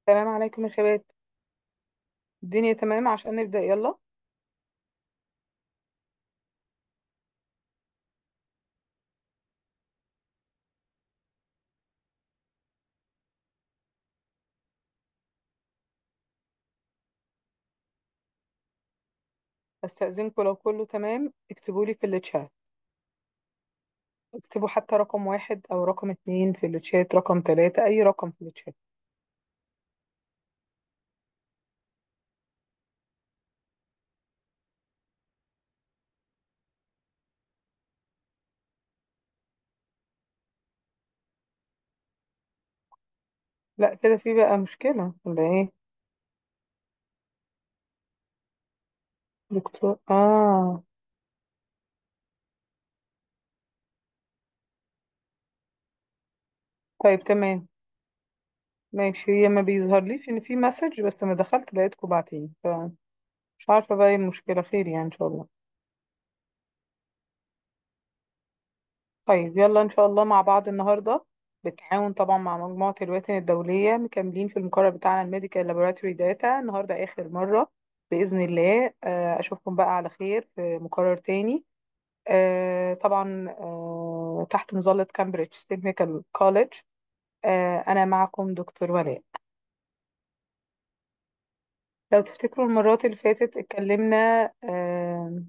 السلام عليكم يا شباب الدنيا تمام عشان نبدأ يلا استأذنكم لو كله تمام اكتبوا لي في التشات اكتبوا حتى رقم واحد او رقم اتنين في التشات رقم تلاتة اي رقم في التشات لا كده في بقى مشكلة ولا ايه دكتور اه طيب تمام ماشي هي ما بيظهرليش ان في مسج بس انا دخلت لقيتكم باعتين فمش عارفة بقى ايه المشكلة خير يعني ان شاء الله طيب يلا إن شاء الله مع بعض النهاردة بالتعاون طبعا مع مجموعة الواتن الدولية مكملين في المقرر بتاعنا الميديكال لابوراتوري داتا النهاردة آخر مرة بإذن الله آه، أشوفكم بقى على خير في مقرر تاني آه، طبعا آه، تحت مظلة كامبريدج تكنيكال كوليدج أنا معكم دكتور ولاء لو تفتكروا المرات اللي فاتت اتكلمنا آه،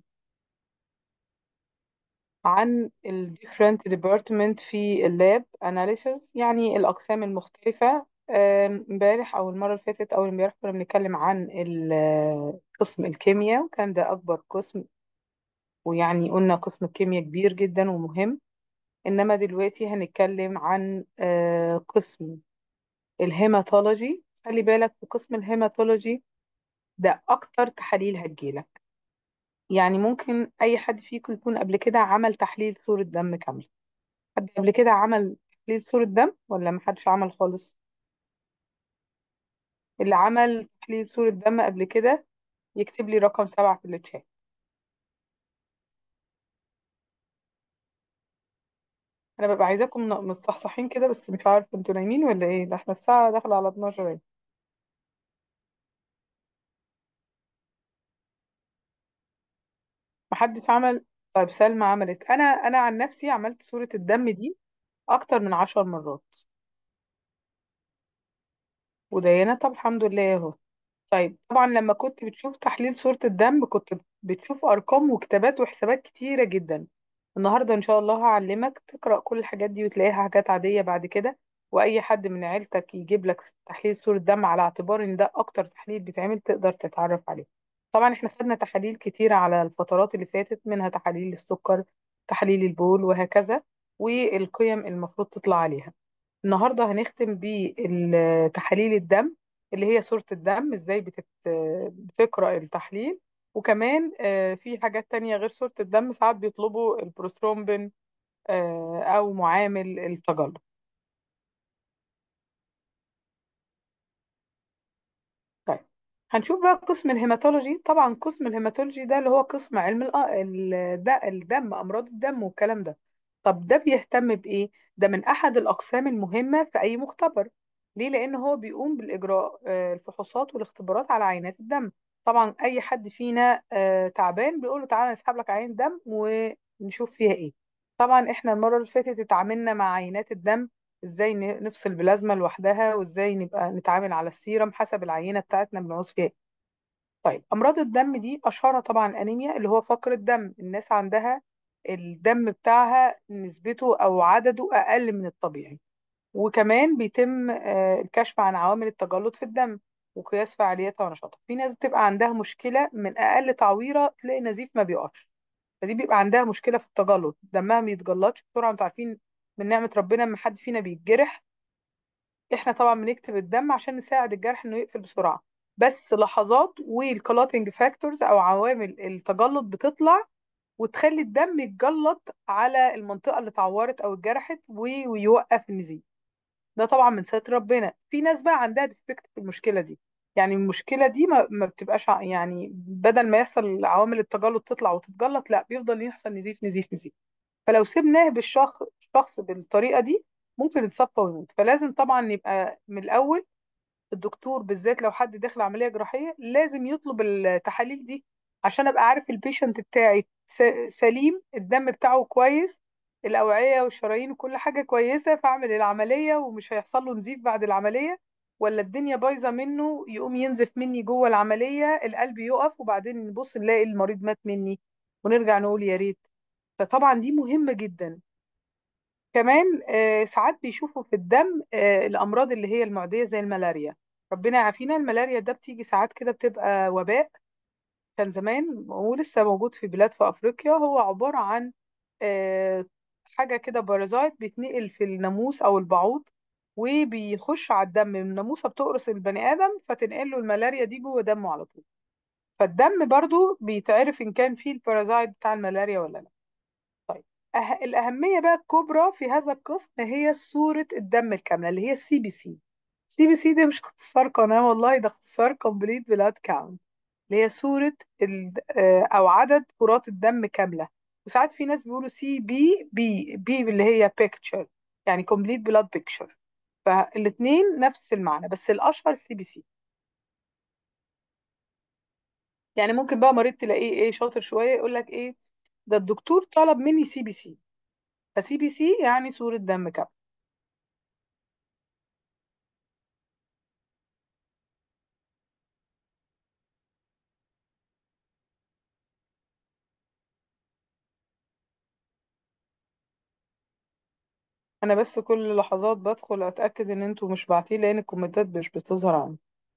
عن ال different department في اللاب analysis يعني الأقسام المختلفة آم، امبارح أو المرة اللي فاتت أو امبارح كنا بنتكلم عن ال- قسم الكيمياء وكان ده أكبر قسم ويعني قلنا قسم الكيمياء كبير جدا ومهم إنما دلوقتي هنتكلم عن آه، قسم الهيماتولوجي خلي بالك في قسم الهيماتولوجي ده أكتر تحاليل هتجيلك يعني ممكن أي حد فيكم يكون قبل كده عمل تحليل صورة دم كاملة حد قبل كده عمل تحليل صورة دم ولا محدش عمل خالص اللي عمل تحليل صورة دم قبل كده يكتب لي رقم سبعة في التشات انا ببقى عايزاكم ن- مصحصحين كده بس مش عارفه انتوا نايمين ولا ايه ده احنا الساعة داخلة على 12 اهي محدش عمل طيب سلمى عملت انا انا عن نفسي عملت صورة الدم دي اكتر من عشر مرات ودينا طب الحمد لله اهو طيب طبعا لما كنت بتشوف تحليل صورة الدم كنت بتشوف أرقام وكتابات وحسابات كتيرة جدا النهاردة إن شاء الله هعلمك تقرأ كل الحاجات دي وتلاقيها حاجات عادية بعد كده وأي حد من عيلتك يجيب لك تحليل صورة دم على اعتبار إن ده أكتر تحليل بيتعمل تقدر تتعرف عليه طبعا إحنا خدنا تحاليل كتيرة على الفترات اللي فاتت منها تحاليل السكر تحاليل البول وهكذا والقيم المفروض تطلع عليها النهارده هنختم بتحاليل الدم اللي هي صورة الدم ازاي بتت... بتقرأ التحليل وكمان آه، في حاجات تانية غير صورة الدم ساعات بيطلبوا البروثرومبين آه، أو معامل التجلط طيب هنشوف بقى قسم الهيماتولوجي طبعا قسم الهيماتولوجي ده اللي هو قسم علم الأ- ال- الدم أمراض الدم والكلام ده طب ده بيهتم بإيه؟ ده من أحد الأقسام المهمة في أي مختبر ليه؟ لأن هو بيقوم بالإجراء آه، الفحوصات والاختبارات على عينات الدم طبعا أي حد فينا آه، تعبان بيقول له تعالى نسحب لك عين دم ونشوف فيها إيه طبعا إحنا المرة اللي فاتت اتعاملنا مع عينات الدم إزاي ن- نفصل بلازما لوحدها وإزاي نبقى نتعامل على السيرم حسب العينة بتاعتنا بنعوز فيها إيه. طيب أمراض الدم دي أشهرها طبعا أنيميا اللي هو فقر الدم الناس عندها الدم بتاعها نسبته أو عدده أقل من الطبيعي وكمان بيتم آه، الكشف عن عوامل التجلط في الدم وقياس فعاليتها ونشاطها في ناس بتبقى عندها مشكلة من أقل تعويرة تلاقي نزيف ما بيقفش فدي بيبقى عندها مشكلة في التجلط دمها ما بيتجلطش بسرعة انتوا عارفين من نعمة ربنا لما حد فينا بيتجرح احنا طبعا بنكتب الدم عشان نساعد الجرح انه يقفل بسرعة بس لحظات والكلوتنج فاكتورز او عوامل التجلط بتطلع وتخلي الدم يتجلط على المنطقة اللي اتعورت او اتجرحت و- ويوقف النزيف ده طبعا من ستر ربنا في ناس بقى عندها ديفكت في المشكلة دي يعني المشكلة دي ما, ما بتبقاش ع- يعني بدل ما يحصل عوامل التجلط تطلع وتتجلط لا بيفضل يحصل نزيف نزيف نزيف فلو سيبناه بالشخص الشخص بالطريقة دي ممكن يتصفى ويموت فلازم طبعا يبقى من الأول الدكتور بالذات لو حد داخل عملية جراحية لازم يطلب التحاليل دي عشان ابقى عارف البيشنت بتاعي س- سليم الدم بتاعه كويس الأوعية والشرايين وكل حاجة كويسة فاعمل العملية ومش هيحصل له نزيف بعد العملية ولا الدنيا بايظة منه يقوم ينزف مني جوه العملية القلب يقف وبعدين نبص نلاقي المريض مات مني ونرجع نقول يا ريت فطبعا دي مهمة جدا كمان آه، ساعات بيشوفوا في الدم آه، الأمراض اللي هي المعدية زي الملاريا ربنا يعافينا الملاريا ده بتيجي ساعات كده بتبقى وباء كان زمان ولسه موجود في بلاد في أفريقيا هو عبارة عن آه، حاجة كده بارازايت بيتنقل في الناموس أو البعوض وبيخش على الدم من الناموسة بتقرص البني آدم فتنقل له الملاريا دي جوه دمه على طول فالدم برضو بيتعرف إن كان فيه البارازايت بتاع الملاريا ولا لا طيب أه... الأهمية بقى الكبرى في هذا القسم هي صورة الدم الكاملة اللي هي السي بي سي سي بي سي ده مش اختصار قناة والله ده اختصار كومبليت بلاد كاونت اللي هي صورة ال... آه، أو عدد كرات الدم كاملة وساعات في ناس بيقولوا سي بي بي بي اللي هي بيكتشر يعني كومبليت بلاد بيكتشر فالاثنين نفس المعنى بس الأشهر سي بي سي يعني ممكن بقى مريض تلاقيه ايه شاطر شوية يقول لك ايه ده الدكتور طلب مني سي بي سي فسي بي سي يعني صورة دم كاملة انا بس كل لحظات بدخل اتاكد ان انتوا مش باعتين لان الكومنتات مش بتظهر عندي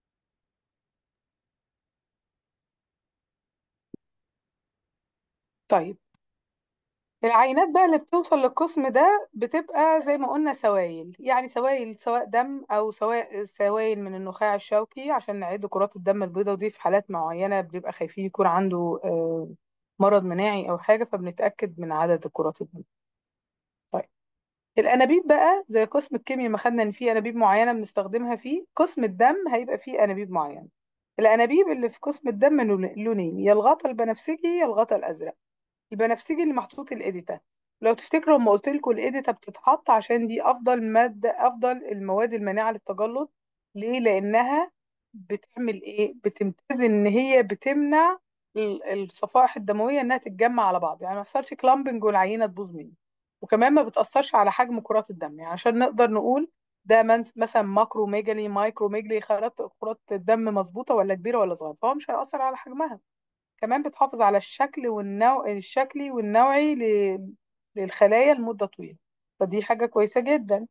طيب العينات بقى اللي بتوصل للقسم ده بتبقى زي ما قلنا سوائل يعني سوائل سواء دم او سواء سوائل من النخاع الشوكي عشان نعد كرات الدم البيضاء ودي في حالات معينه بنبقى خايفين يكون عنده آه، مرض مناعي او حاجه فبنتاكد من عدد كرات الدم طيب الانابيب بقى زي قسم الكيمياء ما خدنا ان في انابيب معينه بنستخدمها فيه قسم الدم هيبقى فيه انابيب معينه الانابيب اللي في قسم الدم لون- لونين يا الغطا البنفسجي يا الغطا الازرق البنفسجي اللي محطوط الاديتا لو تفتكروا لما قلت لكم الاديتا بتتحط عشان دي افضل ماده افضل المواد المانعه للتجلط ليه لانها بتعمل ايه بتمتاز ان هي بتمنع ال- الصفائح الدمويه انها تتجمع على بعض يعني ما يحصلش كلامبنج والعينه تبوظ مني وكمان ما بتاثرش على حجم كرات الدم يعني عشان نقدر نقول ده من- مثلا ماكرو ميجالي مايكرو ميجالي كرات كرات الدم مظبوطه ولا كبيره ولا صغيره فهو مش هيأثر على حجمها كمان بتحافظ على الشكل والنوع الشكلي والنوعي ل- للخلايا لمدة طويلة فدي حاجة كويسة جدا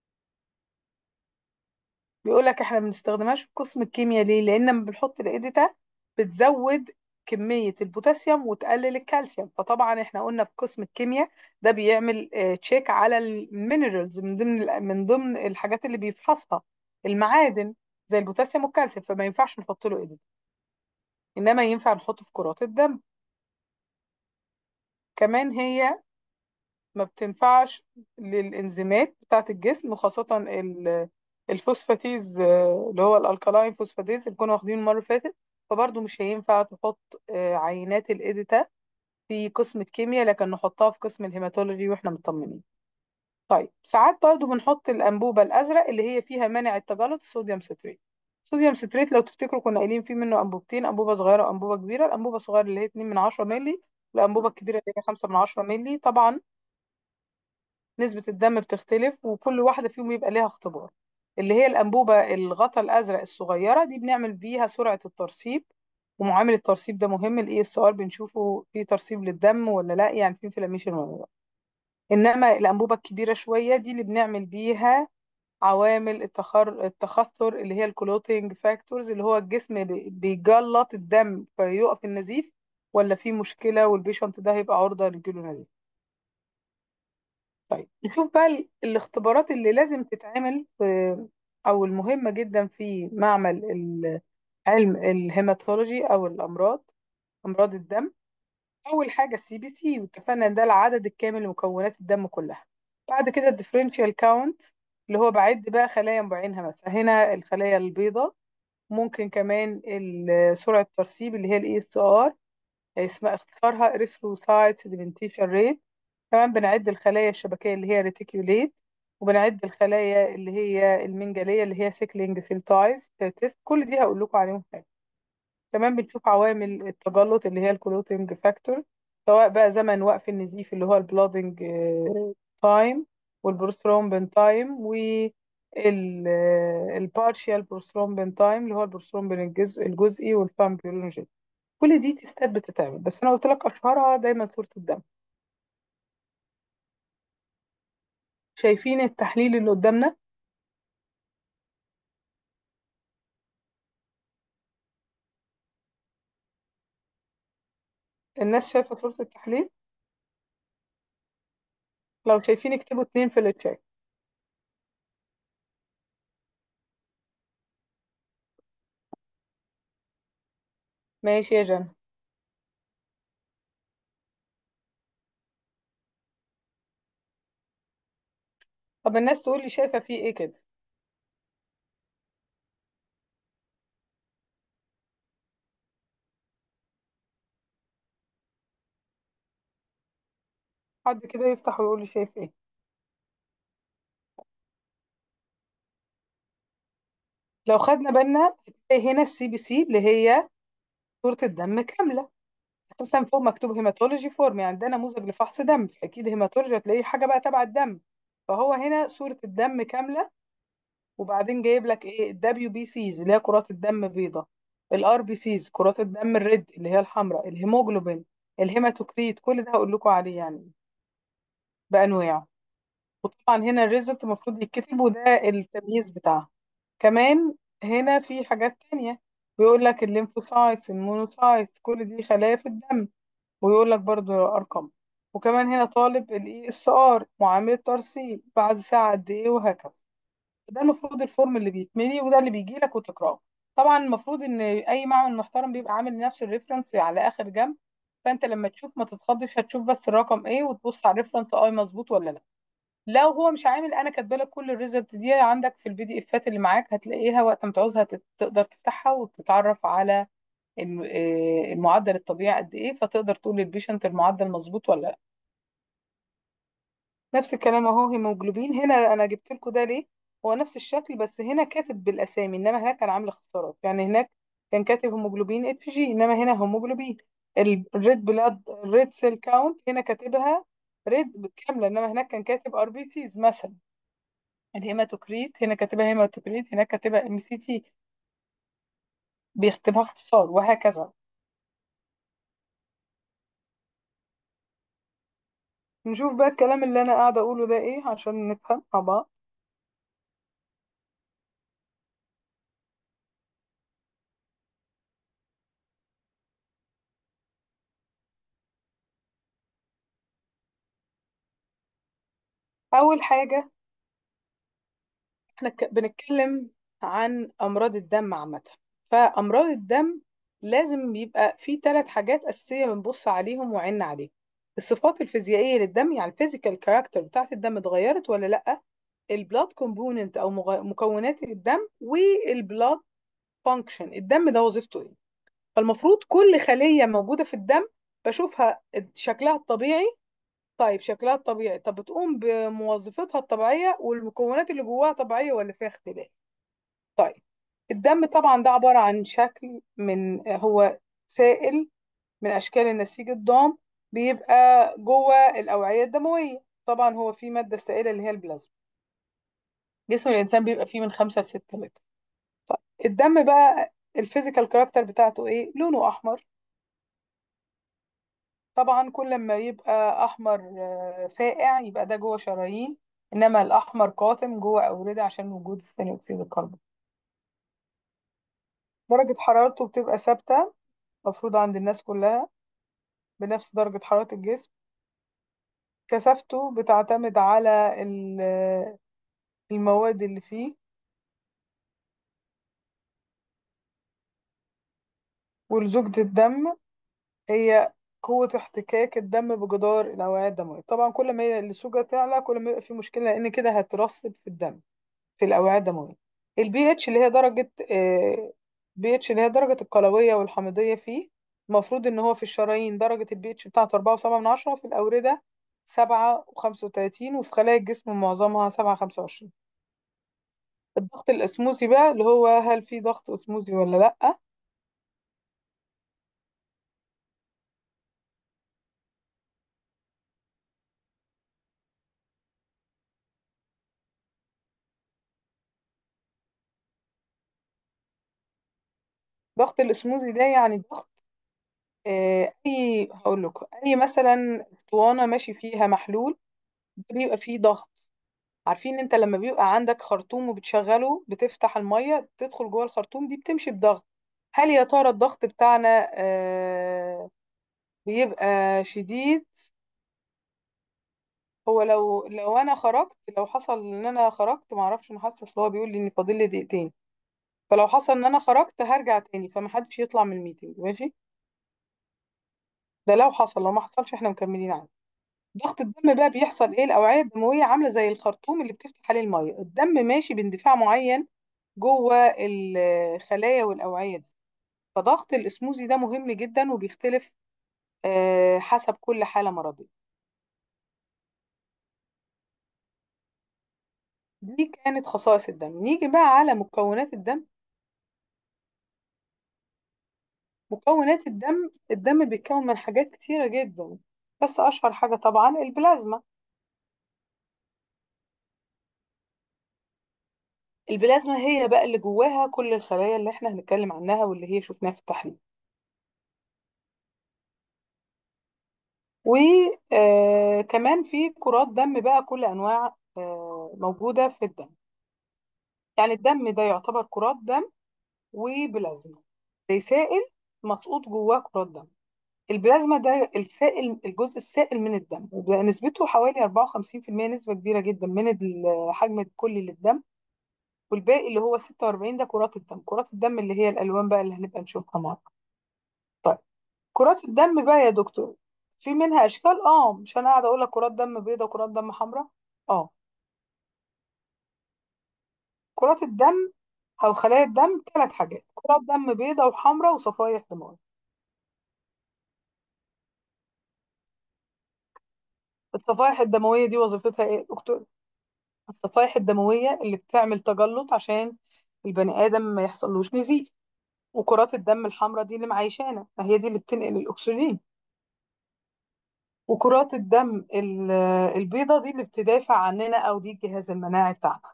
بيقول لك احنا ما بنستخدمهاش في قسم الكيمياء ليه لان لما بنحط الاديتا بتزود كمية البوتاسيوم وتقلل الكالسيوم فطبعا احنا قلنا في قسم الكيمياء ده بيعمل تشيك على المينرالز من ضمن من ضمن الحاجات اللي بيفحصها المعادن زي البوتاسيوم والكالسيوم فما ينفعش نحط له اديتا انما ينفع نحطه في كرات الدم كمان هي ما بتنفعش للإنزيمات بتاعة الجسم وخاصة ال- الفوسفاتيز آه، اللي هو الألكالاين فوسفاتيز اللي كنا واخدينه المرة اللي فاتت فبرضه مش هينفع تحط آه، عينات الإيديتا في قسم الكيمياء لكن نحطها في قسم الهيماتولوجي واحنا مطمنين طيب ساعات برضه بنحط الأنبوبة الأزرق اللي هي فيها مانع التجلط الصوديوم ستريت الصوديوم ستريت لو تفتكروا كنا قايلين فيه منه أنبوبتين أنبوبة صغيرة وأنبوبة كبيرة الأنبوبة الصغيرة اللي هي 2 من 10 مللي الأنبوبة الكبيرة اللي هي 5 من 10 مللي طبعا نسبة الدم بتختلف وكل واحدة فيهم يبقى ليها اختبار اللي هي الأنبوبة الغطا الأزرق الصغيرة دي بنعمل بيها سرعة الترسيب ومعامل الترسيب ده مهم الاي اس ار بنشوفه في ترسيب للدم ولا لا يعني في انفلاميشن ولا لا انما الانبوبه الكبيره شويه دي اللي بنعمل بيها عوامل التخر... التخثر اللي هي الكلوتينج فاكتورز اللي هو الجسم بي- بيجلط الدم فيقف النزيف ولا في مشكله والبيشنت ده هيبقى عرضه لجيله نزيف طيب نشوف بقى ال- الاختبارات اللي لازم تتعمل في او المهمة جدا في معمل ال- علم الهيماتولوجي او الامراض امراض الدم اول حاجة السي بي تي واتفقنا ان ده العدد الكامل لمكونات الدم كلها بعد كده الديفرنشال كاونت اللي هو بعد بقى خلايا بعينها مثلا هنا الخلايا البيضاء ممكن كمان ال- سرعة الترسيب اللي هي الاي اس ار اسمها اختصارها اريثروسايت سيديمنتيشن ريت كمان بنعد الخلايا الشبكية اللي هي ريتيكيوليت وبنعد الخلايا اللي هي المنجليه اللي هي سيكلينج سيل تايز تيست كل دي هقول لكم عليهم حاجه كمان بنشوف عوامل التجلط اللي هي الكلوتينج فاكتور سواء بقى زمن وقف النزيف اللي هو البلودنج تايم والبروثرومبين تايم والبارشيال بروثرومبين تايم اللي هو البروثرومبين الجزء الجزئي والفامبيولوجي كل دي تستات بتتعمل بس انا قلت لك اشهرها دايما صورة الدم شايفين التحليل اللي قدامنا الناس شايفة صورة التحليل لو شايفين اكتبوا اتنين في التشات ماشي يا جنى طب الناس تقول لي شايفة فيه ايه كده حد كده يفتح ويقول لي شايف ايه لو خدنا بالنا هتلاقي هنا السي بي سي اللي هي صورة الدم كاملة اساسا فوق مكتوب هيماتولوجي فورم يعني ده نموذج لفحص دم فاكيد هيماتولوجي هتلاقيه حاجة بقى تبع الدم فهو هنا صورة الدم كاملة وبعدين جايب لك ايه الدبليو بي سيز اللي هي كرات الدم بيضاء الار بي سيز كرات الدم الريد اللي هي الحمراء الهيموجلوبين الهيماتوكريت كل ده هقول لكم عليه يعني بانواعه وطبعا هنا الريزلت المفروض يتكتب وده التمييز بتاعها كمان هنا في حاجات تانية بيقول لك الليمفوسايتس المونوسايتس كل دي خلايا في الدم ويقول لك برضو ارقام وكمان هنا طالب الاي اس ار معاملة ترسيب بعد ساعة قد ايه وهكذا ده المفروض الفورم اللي بيتملي وده اللي بيجي لك وتقراه طبعا المفروض ان اي معمل محترم بيبقى عامل نفس الريفرنس على اخر جنب فانت لما تشوف ما تتخضش هتشوف بس الرقم ايه وتبص على الريفرنس اه مظبوط ولا لا لو هو مش عامل انا كاتبه لك كل الريزلت دي عندك في البي دي افات اللي معاك هتلاقيها وقت ما تعوزها تت- تقدر تفتحها وتتعرف على الم- آه، المعدل الطبيعي قد ايه فتقدر تقول للبيشنت المعدل مظبوط ولا لا نفس الكلام اهو هيموجلوبين هنا انا جبت لكم ده ليه هو نفس الشكل بس هنا كاتب بالاسامي انما هناك كان عامل اختصارات يعني هناك كان كاتب هيموجلوبين اتش جي انما هنا هيموجلوبين الريد بلاد الريد سيل كاونت هنا كاتبها ريد كامله انما هناك كان كاتب ار بي تيز مثلا الهيماتوكريت هنا كاتبها هيماتوكريت هناك كاتبها ام سي تي بيكتبها اختصار وهكذا نشوف بقى الكلام اللي انا قاعده اقوله ده ايه عشان نفهم مع بعض اول حاجه احنا ك- بنتكلم عن امراض الدم عامه فامراض الدم لازم يبقى في ثلاث حاجات اساسيه بنبص عليهم وعين عليهم الصفات الفيزيائيه للدم يعني الفيزيكال كاركتر بتاعت الدم اتغيرت ولا لا البلاد كومبوننت او مغ- مكونات الدم والبلاد فانكشن الدم ده وظيفته ايه فالمفروض كل خليه موجوده في الدم بشوفها شكلها الطبيعي طيب شكلها الطبيعي طب بتقوم بموظفتها الطبيعيه والمكونات اللي جواها طبيعيه ولا فيها اختلاف طيب الدم طبعا ده عبارة عن شكل من هو سائل من أشكال النسيج الضام بيبقى جوه الأوعية الدموية طبعا هو فيه مادة سائلة اللي هي البلازما جسم الإنسان بيبقى فيه من خمسة لستة لتر طيب الدم بقى الفيزيكال كاركتر بتاعته إيه لونه أحمر طبعا كل ما يبقى أحمر آه، فاقع يبقى ده جوه شرايين إنما الأحمر قاتم جوه أوردة عشان وجود ثاني أكسيد الكربون درجة حرارته بتبقى ثابتة المفروض عند الناس كلها بنفس درجة حرارة الجسم كثافته بتعتمد على ال- المواد اللي فيه ولزوجة الدم هي قوة احتكاك الدم بجدار الأوعية الدموية طبعا كل ما هي اللزوجة تعلى كل ما يبقى في مشكلة لأن كده هترسب في الدم في الأوعية الدموية البي اتش اللي هي درجة بي اتش اللي هي درجة القلوية والحمضية فيه المفروض إن هو في الشرايين درجة البي اتش بتاعته أربعة وسبعة من عشرة في الأوردة سبعة وخمسة وتلاتين وفي خلايا الجسم معظمها سبعة خمسة وعشرين الضغط الأسموزي بقى اللي هو هل في ضغط أسموزي ولا لأ ضغط الأسموزي ده يعني ضغط آه، أي هقول لكم أي مثلا اسطوانة ماشي فيها محلول بيبقى فيه ضغط عارفين انت لما بيبقى عندك خرطوم وبتشغله بتفتح المية تدخل جوه الخرطوم دي بتمشي بضغط هل يا ترى الضغط بتاعنا آه بيبقى شديد هو لو لو انا خرجت لو حصل ان انا خرجت معرفش محدش اصل هو بيقول لي ان فاضل لي دقيقتين فلو حصل ان انا خرجت هرجع تاني فمحدش يطلع من الميتنج ماشي ده لو حصل لو ما حصلش احنا مكملين عادي ضغط الدم بقى بيحصل ايه الاوعيه الدمويه عامله زي الخرطوم اللي بتفتح عليه الميه الدم ماشي باندفاع معين جوه الخلايا والاوعيه دي فضغط الاسموزي ده مهم جدا وبيختلف آه، حسب كل حاله مرضيه دي كانت خصائص الدم نيجي بقى على مكونات الدم مكونات الدم الدم بيتكون من حاجات كتيره جدا بس اشهر حاجه طبعا البلازما البلازما هي بقى اللي جواها كل الخلايا اللي احنا هنتكلم عنها واللي هي شفناها في التحليل وكمان في كرات دم بقى كل انواع آه، موجوده في الدم يعني الدم ده يعتبر كرات دم وبلازما زي سائل مسقوط جواه كرات دم البلازما ده السائل الجزء السائل من الدم وبقى نسبته حوالي 54% نسبة كبيرة جدا من الحجم الكلي للدم والباقي اللي هو 46 ده كرات الدم كرات الدم اللي هي الألوان بقى اللي هنبقى نشوفها مع بعض طيب كرات الدم بقى يا دكتور في منها أشكال اه مش أنا قاعدة أقول لك كرات دم بيضاء وكرات دم حمراء اه كرات الدم أو خلايا الدم ثلاث حاجات كرات دم بيضاء وحمراء وصفائح دموية الصفائح الدموية دي وظيفتها ايه يا دكتور الصفائح الدموية اللي بتعمل تجلط عشان البني آدم ما يحصلوش نزيف وكرات الدم الحمراء دي اللي معيشانا ما هي دي اللي بتنقل الأكسجين وكرات الدم ال- البيضاء دي اللي بتدافع عننا أو دي الجهاز المناعي بتاعنا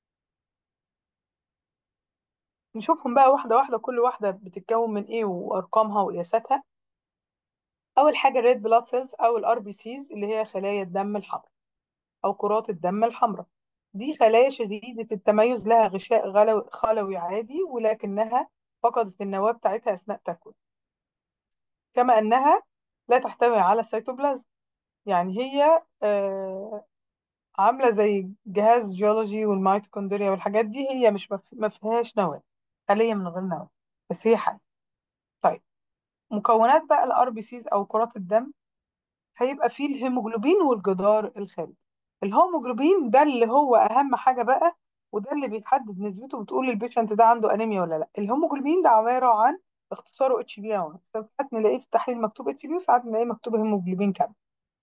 نشوفهم بقى واحدة واحدة كل واحدة بتتكون من إيه وأرقامها وقياساتها أول حاجة الريد بلاد سيلز أو الار بي سيز اللي هي خلايا الدم الحمراء أو كرات الدم الحمراء دي خلايا شديدة التميز لها غشاء غلو- خلوي عادي ولكنها فقدت النواة بتاعتها أثناء تكوين كما أنها لا تحتوي على السيتوبلازم يعني هي آه، عاملة زي جهاز جيولوجي والميتوكوندريا والحاجات دي هي مش مف- ما فيهاش نواة خلية من غير نواة بس هي حي طيب مكونات بقى الار بي سيز او كرات الدم هيبقى فيه الهيموجلوبين والجدار الخارجي الهيموجلوبين ده اللي هو اهم حاجة بقى وده اللي بيحدد نسبته بتقول البيشنت ده عنده انيميا ولا لا الهيموجلوبين ده عبارة عن اختصاره اتش بي 1 ساعات نلاقيه في التحليل مكتوب اتش بي وساعات نلاقيه مكتوب هيموجلوبين كام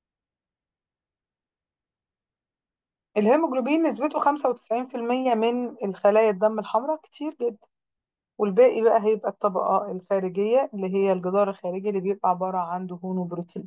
الهيموجلوبين نسبته 95% من الخلايا الدم الحمراء كتير جدا والباقي بقى هيبقى الطبقة الخارجية اللي هي الجدار الخارجي اللي بيبقى عبارة عن دهون وبروتين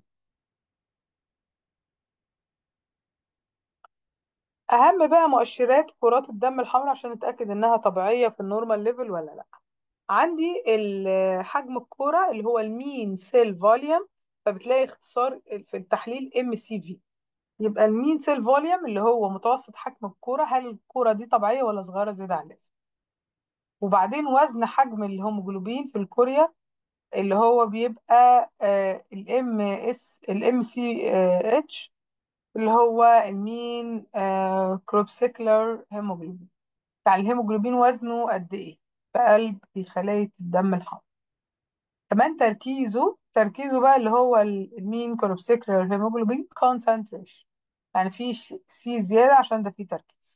أهم بقى مؤشرات كرات الدم الحمراء عشان نتأكد إنها طبيعية في النورمال ليفل ولا لأ عندي ال- حجم الكرة اللي هو المين سيل فوليوم فبتلاقي اختصار في التحليل ام سي في يبقى المين سيل فوليوم اللي هو متوسط حجم الكرة هل الكرة دي طبيعية ولا صغيرة زيادة عن اللازم وبعدين وزن حجم الهيموجلوبين في الكوريا اللي هو بيبقى الام اس الام سي اتش اللي هو المين كروبسيكلر هيموجلوبين يعني الهيموجلوبين وزنه قد ايه في قلب خلايا الدم الحمراء كمان تركيزه تركيزه بقى اللي هو المين كروبسيكلر هيموجلوبين كونسنتريشن يعني في سي زيادة عشان ده فيه تركيز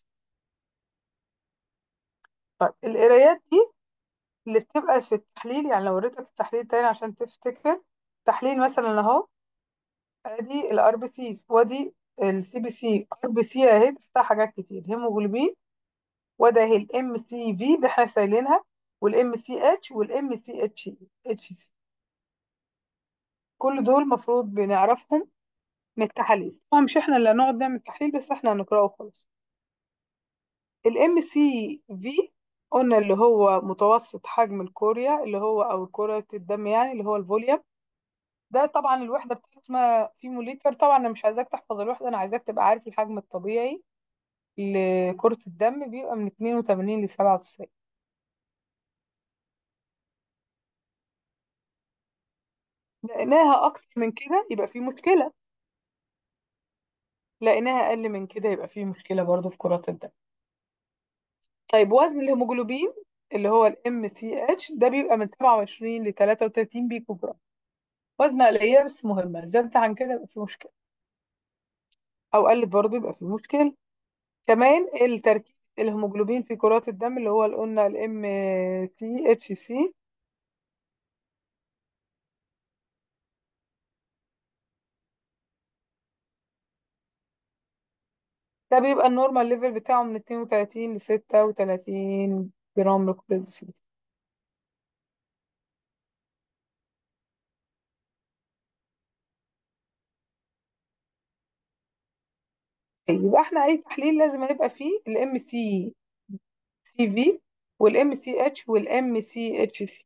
طيب القرايات دي اللي بتبقى في التحليل يعني لو وريتك التحليل تاني عشان تفتكر تحليل مثلا اهو ادي الار بي سيز وادي السي بي سي ار بي سي اهي تحتها حاجات كتير هيموجلوبين وده اهي الام سي في ده احنا سايلينها والام سي اتش والام سي اتش اتش سي كل دول المفروض بنعرفهم من التحاليل طبعا مش احنا اللي هنقعد نعمل تحليل بس احنا هنقراه خلاص الام سي في قلنا اللي هو متوسط حجم الكوريا اللي هو او كرة الدم يعني اللي هو الفوليوم ده طبعا الوحدة بتاعته اسمها فيموليتر طبعا انا مش عايزاك تحفظ الوحدة انا عايزاك تبقى عارف الحجم الطبيعي لكرة الدم بيبقى من 82 ل 97 لقيناها اكتر من كده يبقى في مشكلة لقيناها اقل من كده يبقى في مشكلة برضو في كرات الدم طيب وزن الهيموجلوبين اللي هو الام تي اتش ده بيبقى من 27 ل 33 بيكو جرام وزنها قليلة بس مهمة زادت عن كده يبقى في مشكلة او قلت برضو يبقى في مشكلة كمان التركيز الهيموجلوبين في كرات الدم اللي هو اللي قلنا الام تي اتش سي ده بيبقى النورمال ليفل بتاعه من 32 ل 36 جرام لكل ديسيلتر يبقى احنا اي تحليل لازم هيبقى فيه الام تي سي في والام تي اتش والام سي اتش سي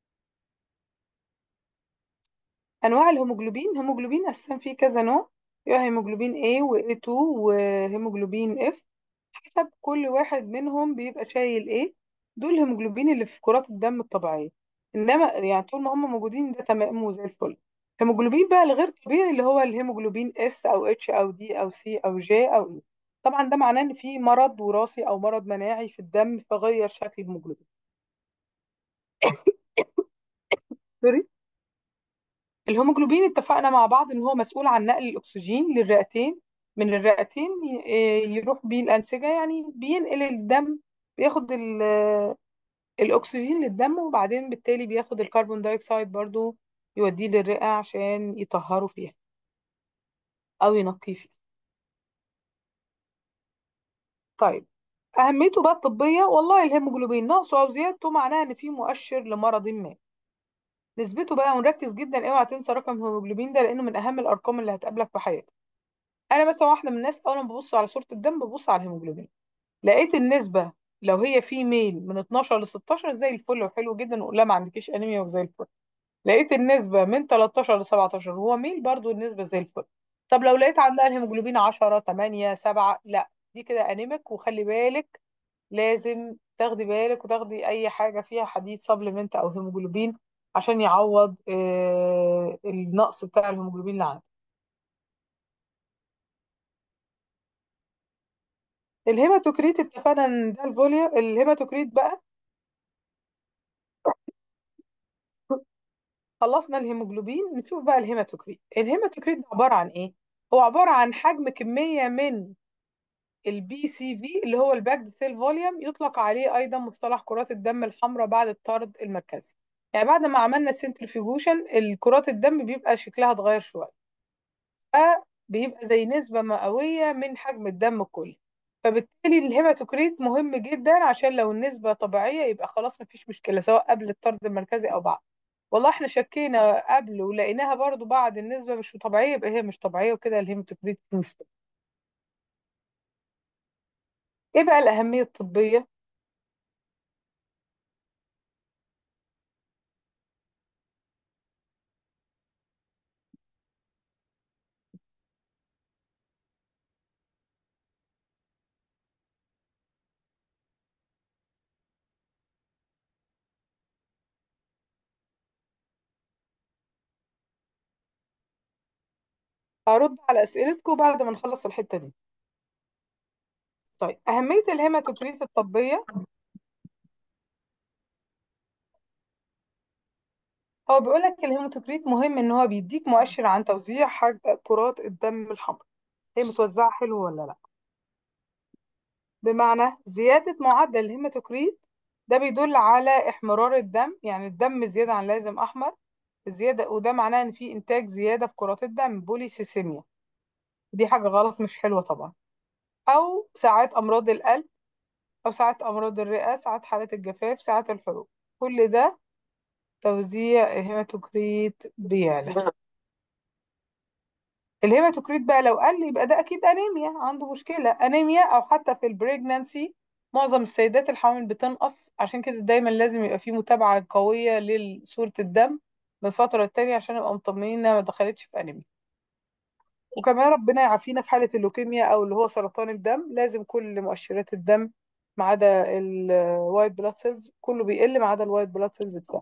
انواع الهيموجلوبين هيموجلوبين اقسام فيه كذا نوع يبقى هيموجلوبين A و A2 وهيموجلوبين F حسب كل واحد منهم بيبقى شايل ايه دول الهيموجلوبين اللي في كرات الدم الطبيعية انما يعني طول ما هم موجودين ده تمام وزي الفل الهيموجلوبين بقى الغير طبيعي اللي هو الهيموجلوبين اس او اتش او دي او سي او جي او اي طبعا ده معناه ان في مرض وراثي او مرض مناعي في الدم فغير شكل الهيموجلوبين سوري الهيموجلوبين اتفقنا مع بعض ان هو مسؤول عن نقل الاكسجين للرئتين من الرئتين ي- يروح بيه الانسجه يعني بينقل الدم بياخد ال- الاكسجين للدم وبعدين بالتالي بياخد الكربون دايوكسيد برضو يوديه للرئه عشان يطهروا فيها او ينقيه فيها طيب اهميته بقى الطبيه والله الهيموجلوبين نقصه او زيادته معناه ان في مؤشر لمرض ما نسبته بقى ونركز جدا اوعى تنسى رقم الهيموجلوبين ده لانه من اهم الارقام اللي هتقابلك في حياتك انا مثلا واحده من الناس اول ما ببص على صوره الدم ببص على الهيموجلوبين لقيت النسبه لو هي في ميل من 12 ل 16 زي الفل وحلو جدا ولا ما عندكيش انيميا وزي الفل لقيت النسبه من 13 ل 17 هو ميل برضو النسبه زي الفل طب لو لقيت عندها الهيموجلوبين 10 8 7 لا دي كده انيميك وخلي بالك لازم تاخدي بالك وتاخدي اي حاجه فيها حديد سبلمنت او هيموجلوبين عشان يعوض آه، النقص بتاع الهيموجلوبين اللي عندك الهيماتوكريت اتفقنا ان ده الفوليوم الهيماتوكريت بقى خلصنا الهيموجلوبين نشوف بقى الهيماتوكريت الهيماتوكريت ده عباره عن ايه هو عباره عن حجم كميه من البي سي في اللي هو الباكد سيل فوليوم يطلق عليه ايضا مصطلح كرات الدم الحمراء بعد الطرد المركزي يعني بعد ما عملنا السنترفيوجن الكرات الدم بيبقى شكلها اتغير شويه فبيبقى زي نسبه مئويه من حجم الدم الكلي فبالتالي الهيماتوكريت مهم جدا عشان لو النسبه طبيعيه يبقى خلاص مفيش مشكله سواء قبل الطرد المركزي او بعد والله احنا شكينا قبل ولقيناها برضو بعد النسبه مش طبيعيه يبقى هي مش طبيعيه وكده الهيماتوكريت مش مشكله ايه بقى الاهميه الطبيه هرد على اسئلتكم بعد ما نخلص الحته دي طيب اهميه الهيماتوكريت الطبيه هو بيقول لك الهيماتوكريت مهم ان هو بيديك مؤشر عن توزيع حاج- كرات الدم الحمراء هي متوزعه حلو ولا لا بمعنى زياده معدل الهيماتوكريت ده بيدل على احمرار الدم يعني الدم زياده عن اللازم احمر زيادة وده معناه ان في انتاج زيادة في كرات الدم بوليسيسيميا دي حاجة غلط مش حلوة طبعا او ساعات امراض القلب او ساعات امراض الرئة ساعات حالات الجفاف ساعات الحروق كل ده توزيع هيماتوكريت بيعلى الهيماتوكريت بقى لو قل يبقى ده اكيد انيميا عنده مشكلة انيميا او حتى في البريجنانسي معظم السيدات الحوامل بتنقص عشان كده دايما لازم يبقى في متابعة قوية لصورة الدم من فترة تانية عشان نبقى مطمنين انها ما دخلتش في انيميا وكمان ربنا يعافينا في حالة اللوكيميا او اللي هو سرطان الدم لازم كل مؤشرات الدم ما عدا الوايت بلاد سيلز كله بيقل ما عدا الوايت بلاد سيلز بتاعه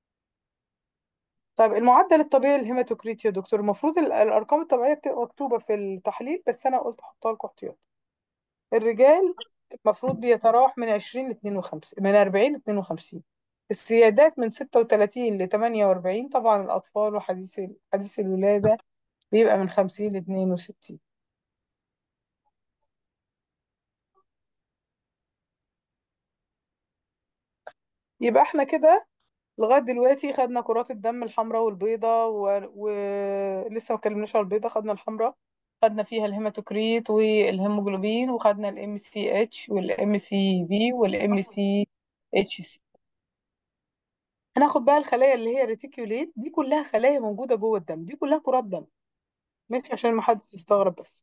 طيب المعدل الطبيعي للهيماتوكريت يا دكتور المفروض ال- الارقام الطبيعيه بتبقى مكتوبه في التحليل بس انا قلت احطها لكم احتياط الرجال المفروض بيتراوح من 20 ل 52 من 40 ل 52 السيدات من 36 ل 48 طبعا الاطفال وحديث ال- حديث الولاده بيبقى من 50 ل 62 يبقى احنا كده لغايه دلوقتي خدنا كرات الدم الحمراء والبيضاء ولسه و... ولسه ما اتكلمناش على البيضاء خدنا الحمراء خدنا فيها الهيماتوكريت والهيموجلوبين وخدنا الام سي اتش والام سي في والام سي اتش سي هناخد بقى الخلايا اللي هي ريتيكوليت دي كلها خلايا موجوده جوه الدم دي كلها كرات دم ماشي عشان ما حدش يستغرب بس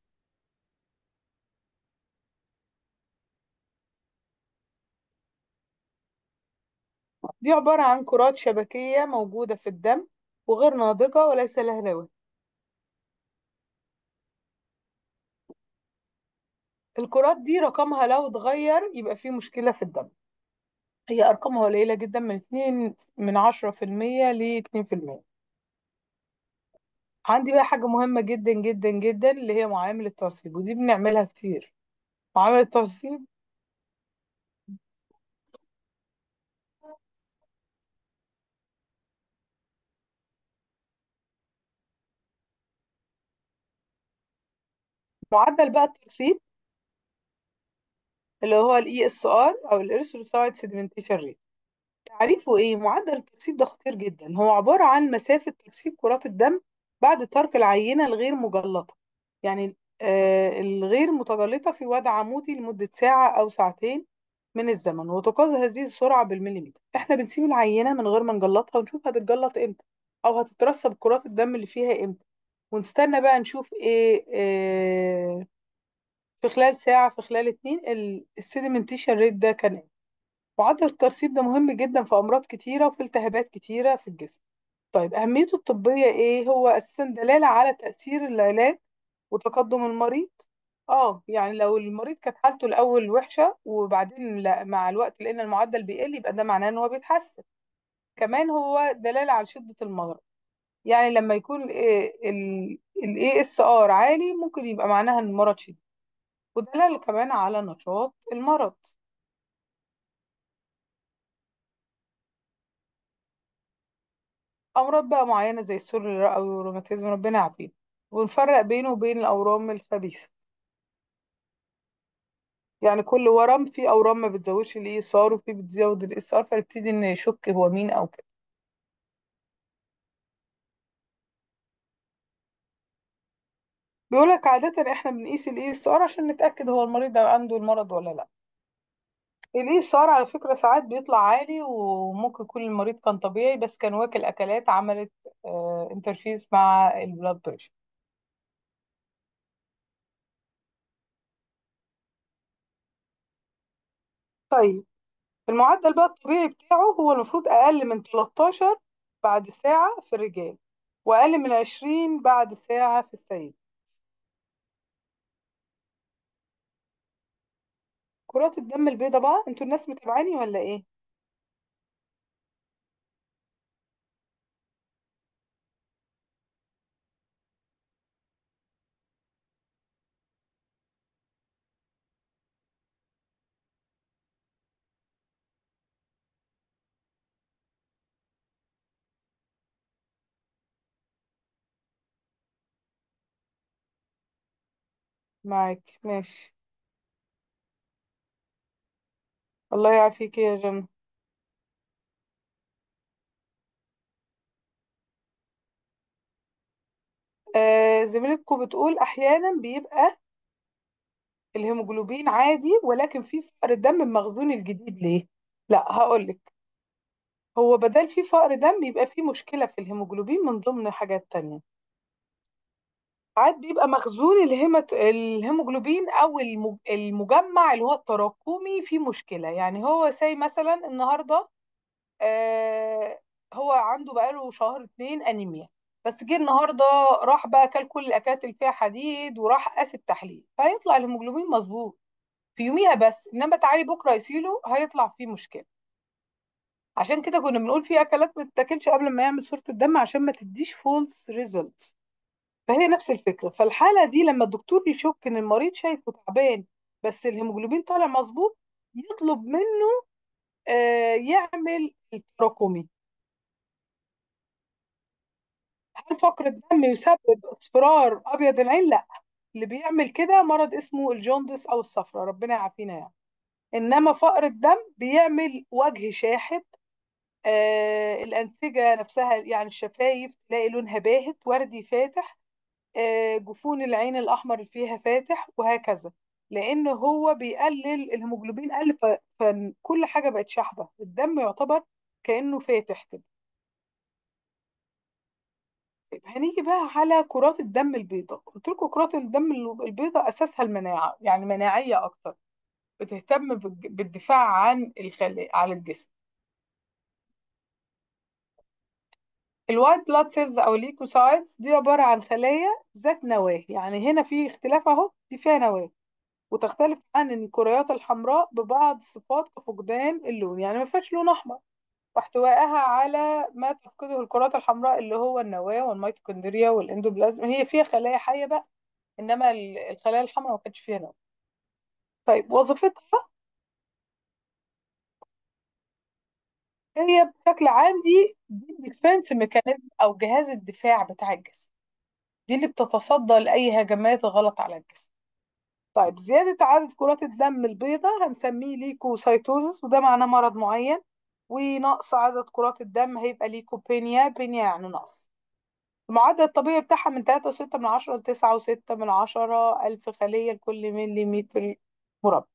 دي عباره عن كرات شبكيه موجوده في الدم وغير ناضجه وليس لها لون الكرات دي رقمها لو اتغير يبقى في مشكله في الدم هي أرقامها قليلة جدا من 2 من 10% ل 2% عندي بقى حاجة مهمة جدا جدا جدا اللي هي معامل الترسيب ودي بنعملها كتير معامل الترسيب معدل بقى الترسيب اللي هو الاي اس ار او الاريثروسايت سيدمنتيشن ريت تعريفه ايه معدل الترسيب ده خطير جدا هو عبارة عن مسافة ترسيب كرات الدم بعد ترك العينة الغير مجلطة يعني آه الغير متجلطة في وضع عمودي لمدة ساعة أو ساعتين من الزمن وتقاس هذه السرعة بالمليمتر احنا بنسيب العينة من غير ما نجلطها ونشوف هتتجلط امتى أو هتترسب كرات الدم اللي فيها امتى ونستنى بقى نشوف ايه آه في خلال ساعة في خلال اتنين السيدمنتيشن ريت ده كان إيه. معدل الترسيب ده مهم جدا في أمراض كتيرة وفي التهابات كتيرة في الجسم طيب أهميته الطبية إيه هو أساسا دلالة على تأثير العلاج وتقدم المريض اه يعني لو المريض كانت حالته الأول وحشة وبعدين لا مع الوقت لأن المعدل بيقل يبقى ده معناه إن هو بيتحسن كمان هو دلالة على شدة المرض يعني لما يكون ال ASR عالي ممكن يبقى معناها إن المرض شديد ودلالة كمان على نشاط المرض أمراض بقى معينة زي السور الرئوي والروماتيزم ربنا يعافينا ونفرق بينه وبين الأورام الخبيثة يعني كل ورم فيه أورام ما بتزودش الإي إس آر وفيه بتزود الإي إس آر فنبتدي نشك هو مين أو كده بيقولك عادة إحنا بنقيس الإي إس آر عشان نتأكد هو المريض ده عنده المرض ولا لأ الإي إس آر على فكرة ساعات بيطلع عالي وممكن يكون المريض كان طبيعي بس كان واكل أكلات عملت انترفيز مع البلاد بريشر طيب المعدل بقى الطبيعي بتاعه هو المفروض أقل من 13 بعد ساعة في الرجال وأقل من 20 بعد ساعة في السيد كرات الدم البيضاء بقى انتوا الناس متابعاني ولا ايه معاك ماشي الله يعافيك يا جنة آه زميلتكم بتقول احيانا بيبقى الهيموجلوبين عادي ولكن في فقر دم المخزون الجديد ليه لا هقولك هو بدل في فقر دم يبقى في مشكلة في الهيموجلوبين من ضمن حاجات تانية ساعات بيبقى مخزون الهيمت... الهيموجلوبين او المج... المجمع اللي هو التراكمي فيه مشكلة يعني هو سي مثلا النهاردة آه هو عنده بقاله شهر اتنين انيميا بس جه النهارده راح بقى كل كل الاكلات اللي فيها حديد وراح قاس التحليل فهيطلع الهيموجلوبين مظبوط في يوميها بس انما تعالي بكره يسيله هيطلع فيه مشكله عشان كده كنا بنقول في اكلات ما تتاكلش قبل ما يعمل صورة الدم عشان ما تديش فولس ريزلت فهي نفس الفكرة فالحالة دي لما الدكتور يشك ان المريض شايفه تعبان بس الهيموجلوبين طالع مظبوط يطلب منه آه يعمل التراكمي هل فقر الدم يسبب اصفرار ابيض العين لا اللي بيعمل كده مرض اسمه الجوندس او الصفرة ربنا يعافينا يعني انما فقر الدم بيعمل وجه شاحب آه الأنسجة نفسها يعني الشفايف تلاقي لونها باهت وردي فاتح آه جفون العين الأحمر اللي فيها فاتح وهكذا لأن هو بيقلل الهيموجلوبين قل ف- فكل حاجة بقت شحبة الدم يعتبر كأنه فاتح كده طيب هنيجي بقى على كرات الدم البيضاء قلت لكم كرات الدم البيضاء أساسها المناعة يعني مناعية أكتر بتهتم بالج- بالدفاع عن الخلايا على الجسم الوايت بلاد سيلز او الليكوسايتس دي عباره عن خلايا ذات نواه يعني هنا في اختلاف اهو دي فيها نواه وتختلف عن الكريات الحمراء ببعض صفات كفقدان اللون يعني ما فيهاش لون احمر واحتوائها على ما تفقده الكرات الحمراء اللي هو النواه والميتوكوندريا والاندوبلازم هي فيها خلايا حيه بقى انما ال- الخلايا الحمراء ما كانتش فيها نواه طيب وظيفتها هي بشكل عام دي دي ديفense ميكانيزم او جهاز الدفاع بتاع الجسم دي اللي بتتصدى لاي هجمات غلط على الجسم طيب زيادة عدد كرات الدم البيضاء هنسميه ليكوسايتوزس وده معناه مرض معين ونقص عدد كرات الدم هيبقى ليكوبينيا بينيا يعني نقص المعدل الطبيعي بتاعها من 3.6 من عشرة لتسعة وستة من عشرة ألف خلية لكل مليمتر مربع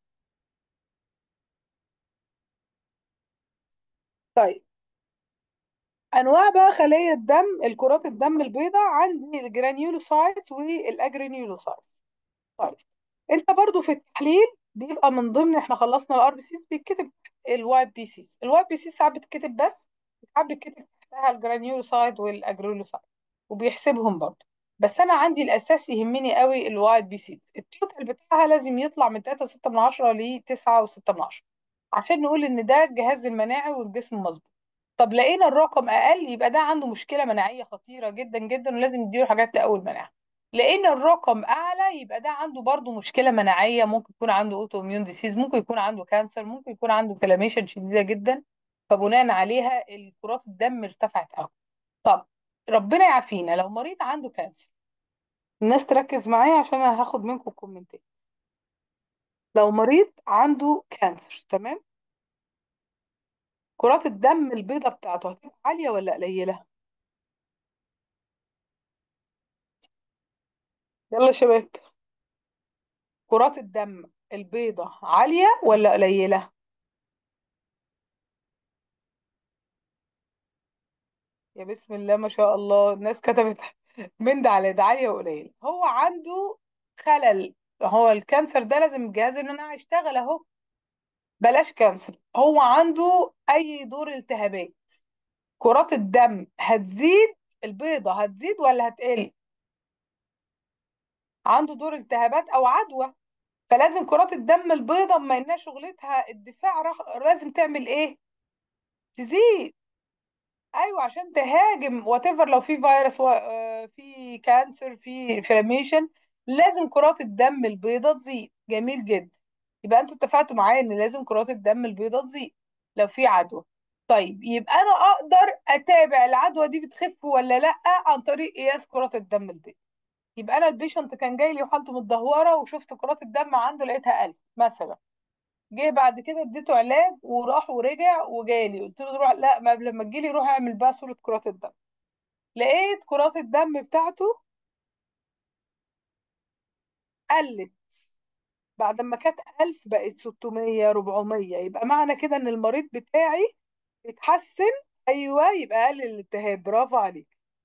طيب أنواع بقى خلايا الدم الكرات الدم البيضاء عندي الجرانيولوسايت والأجرانيولوسايت طيب انت برضو في التحليل بيبقى من ضمن احنا خلصنا الار بي سيز بيتكتب الواي بي سيز الواي بي سيز ساعات بتتكتب بس ساعات بيتكتب تحتها الجرانيولوسايد والاجرولوسايد وبيحسبهم برضو بس انا عندي الاساس يهمني قوي الواي بي سيز التوتال بتاعها لازم يطلع من 3.6 من 10 ل 9.6 من 10 عشان نقول ان ده الجهاز المناعي والجسم مظبوط طب لقينا الرقم اقل يبقى ده عنده مشكله مناعيه خطيره جدا جدا ولازم نديله حاجات تقوي المناعه لان الرقم اعلى يبقى ده عنده برضو مشكله مناعيه ممكن يكون عنده اوتو اميون ديسيز ممكن يكون عنده كانسر ممكن يكون عنده انفلاميشن شديده جدا فبناء عليها الكرات الدم ارتفعت قوي طب ربنا يعافينا لو مريض عنده كانسر الناس تركز معايا عشان انا هاخد منكم كومنتات لو مريض عنده كانسر تمام كرات الدم البيضاء بتاعته هتبقى عاليه ولا قليله يلا يا شباب كرات الدم البيضاء عاليه ولا قليله يا بسم الله ما شاء الله الناس كتبت من ده على ده عالية وقليل هو عنده خلل هو الكانسر ده لازم الجهاز المناعي يشتغل اهو بلاش كانسر هو عنده اي دور التهابات كرات الدم هتزيد البيضة هتزيد ولا هتقل عنده دور التهابات او عدوى فلازم كرات الدم البيضة ما انها شغلتها الدفاع رخ... لازم تعمل ايه تزيد ايوه عشان تهاجم وات ايفر لو في فيروس و... آه، في كانسر في انفلاميشن لازم كرات الدم البيضاء تزيد جميل جدا يبقى انتوا اتفقتوا معايا ان لازم كرات الدم البيضاء تزيد لو في عدوى طيب يبقى انا اقدر اتابع العدوى دي بتخف ولا لا عن طريق قياس كرات الدم البيضاء يبقى انا البيشنت كان جاي لي وحالته متدهوره وشفت كرات الدم عنده لقيتها 1000 مثلا جه بعد كده اديته علاج وراح ورجع وجالي قلت له روح لا ما قبل ما تجيلي روح اعمل بقى صورة كرات الدم لقيت كرات الدم بتاعته قلت بعد ما كانت 1000 بقت 600 400 يبقى معنى كده ان المريض بتاعي اتحسن ايوه يبقى قلل الالتهاب برافو عليك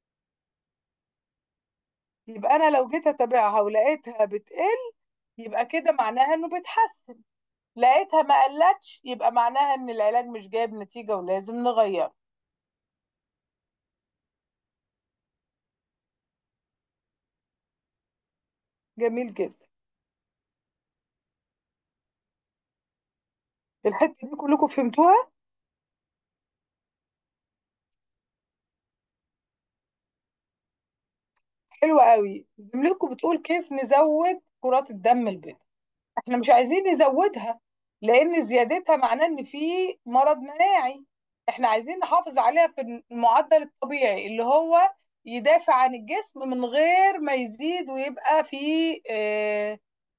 يبقى انا لو جيت اتابعها ولقيتها بتقل يبقى كده معناها انه بيتحسن لقيتها ما قلتش يبقى معناها ان العلاج مش جايب نتيجة ولازم نغيره جميل جدا الحتة دي كلكم فهمتوها حلوة قوي زميلتكم بتقول كيف نزود كرات الدم البيضاء احنا مش عايزين نزودها لان زيادتها معناه ان في مرض مناعي احنا عايزين نحافظ عليها في المعدل الطبيعي اللي هو يدافع عن الجسم من غير ما يزيد ويبقى في آه،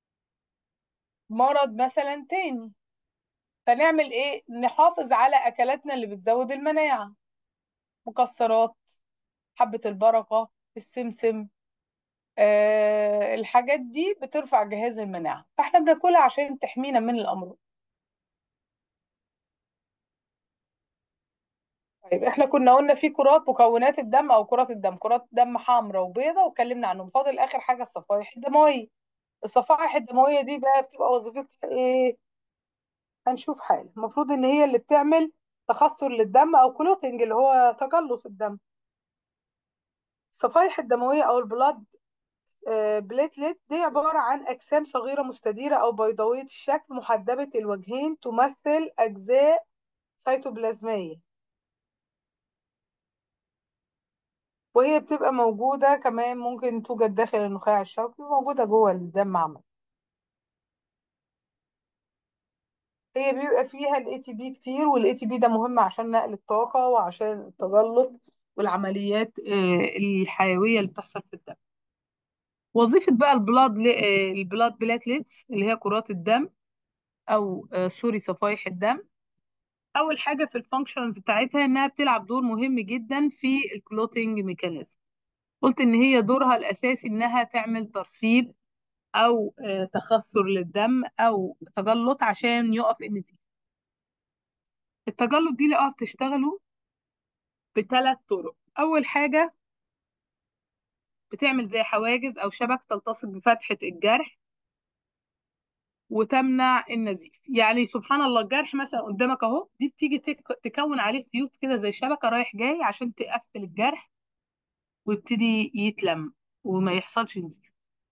مرض مثلا تاني فنعمل ايه نحافظ على اكلاتنا اللي بتزود المناعة مكسرات حبة البركة السمسم آه الحاجات دي بترفع جهاز المناعة فاحنا بناكلها عشان تحمينا من الأمراض طيب احنا كنا قلنا في كرات مكونات الدم او كرات الدم كرات دم حمراء وبيضاء واتكلمنا عنهم فاضل اخر حاجة الصفائح الدموية الصفائح الدموية دي بقى بتبقى وظيفتها ايه هنشوف حاجة المفروض ان هي اللي بتعمل تخثر للدم او كلوتنج اللي هو تجلط الدم الصفائح الدموية او البلاد بليتلت دي عبارة عن أجسام صغيرة مستديرة أو بيضاوية الشكل محدبة الوجهين تمثل أجزاء سيتوبلازمية وهي بتبقى موجودة كمان ممكن توجد داخل النخاع الشوكي وموجودة جوه الدم عامة هي بيبقى فيها الاي تي بي كتير والاي تي بي ده مهم عشان نقل الطاقة وعشان التجلط والعمليات آه، الحيوية اللي بتحصل في الدم وظيفة بقى البلاد البلاد بلاتليتس اللي هي كرات الدم أو آه، سوري صفائح الدم اول حاجه في الفانكشنز بتاعتها انها بتلعب دور مهم جدا في الكلوتينج ميكانيزم قلت ان هي دورها الاساسي انها تعمل ترسيب او آه، تخثر للدم او تجلط عشان يقف النزيف التجلط دي لقاها بتشتغلوا بثلاث طرق اول حاجه بتعمل زي حواجز او شبك تلتصق بفتحه الجرح وتمنع النزيف يعني سبحان الله الجرح مثلا قدامك اهو دي بتيجي تك- تكون عليه خيوط كده زي شبكه رايح جاي عشان تقفل الجرح ويبتدي يتلم وما يحصلش نزيف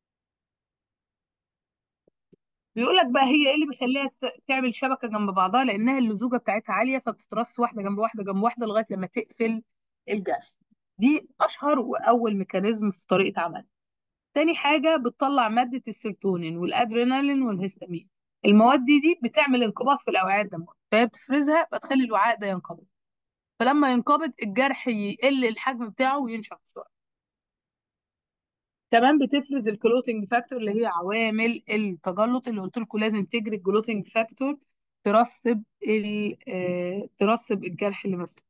بيقول لك بقى هي ايه اللي بيخليها ت- تعمل شبكه جنب بعضها لانها اللزوجه بتاعتها عاليه فبتترص واحده جنب واحده جنب واحده لغايه لما تقفل الجرح دي اشهر واول ميكانيزم في طريقه عملها تاني حاجه بتطلع ماده السيروتونين والادرينالين والهستامين المواد دي دي بتعمل انقباض في الاوعيه الدمويه فهي بتفرزها فتخلي الوعاء ده ينقبض فلما ينقبض الجرح يقل الحجم بتاعه وينشف بسرعه كمان بتفرز الكلوتينج فاكتور اللي هي عوامل التجلط اللي قلت لكم لازم تجري الكلوتينج فاكتور ترسب ال آه، ترسب الجرح اللي مفتوح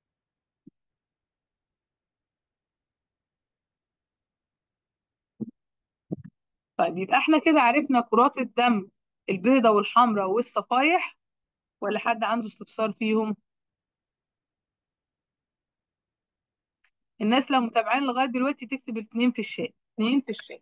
طيب يبقى احنا كده عرفنا كرات الدم البيضاء والحمراء والصفائح ولا حد عنده استفسار فيهم الناس لو متابعين لغاية دلوقتي تكتب اتنين في الشات اتنين في الشات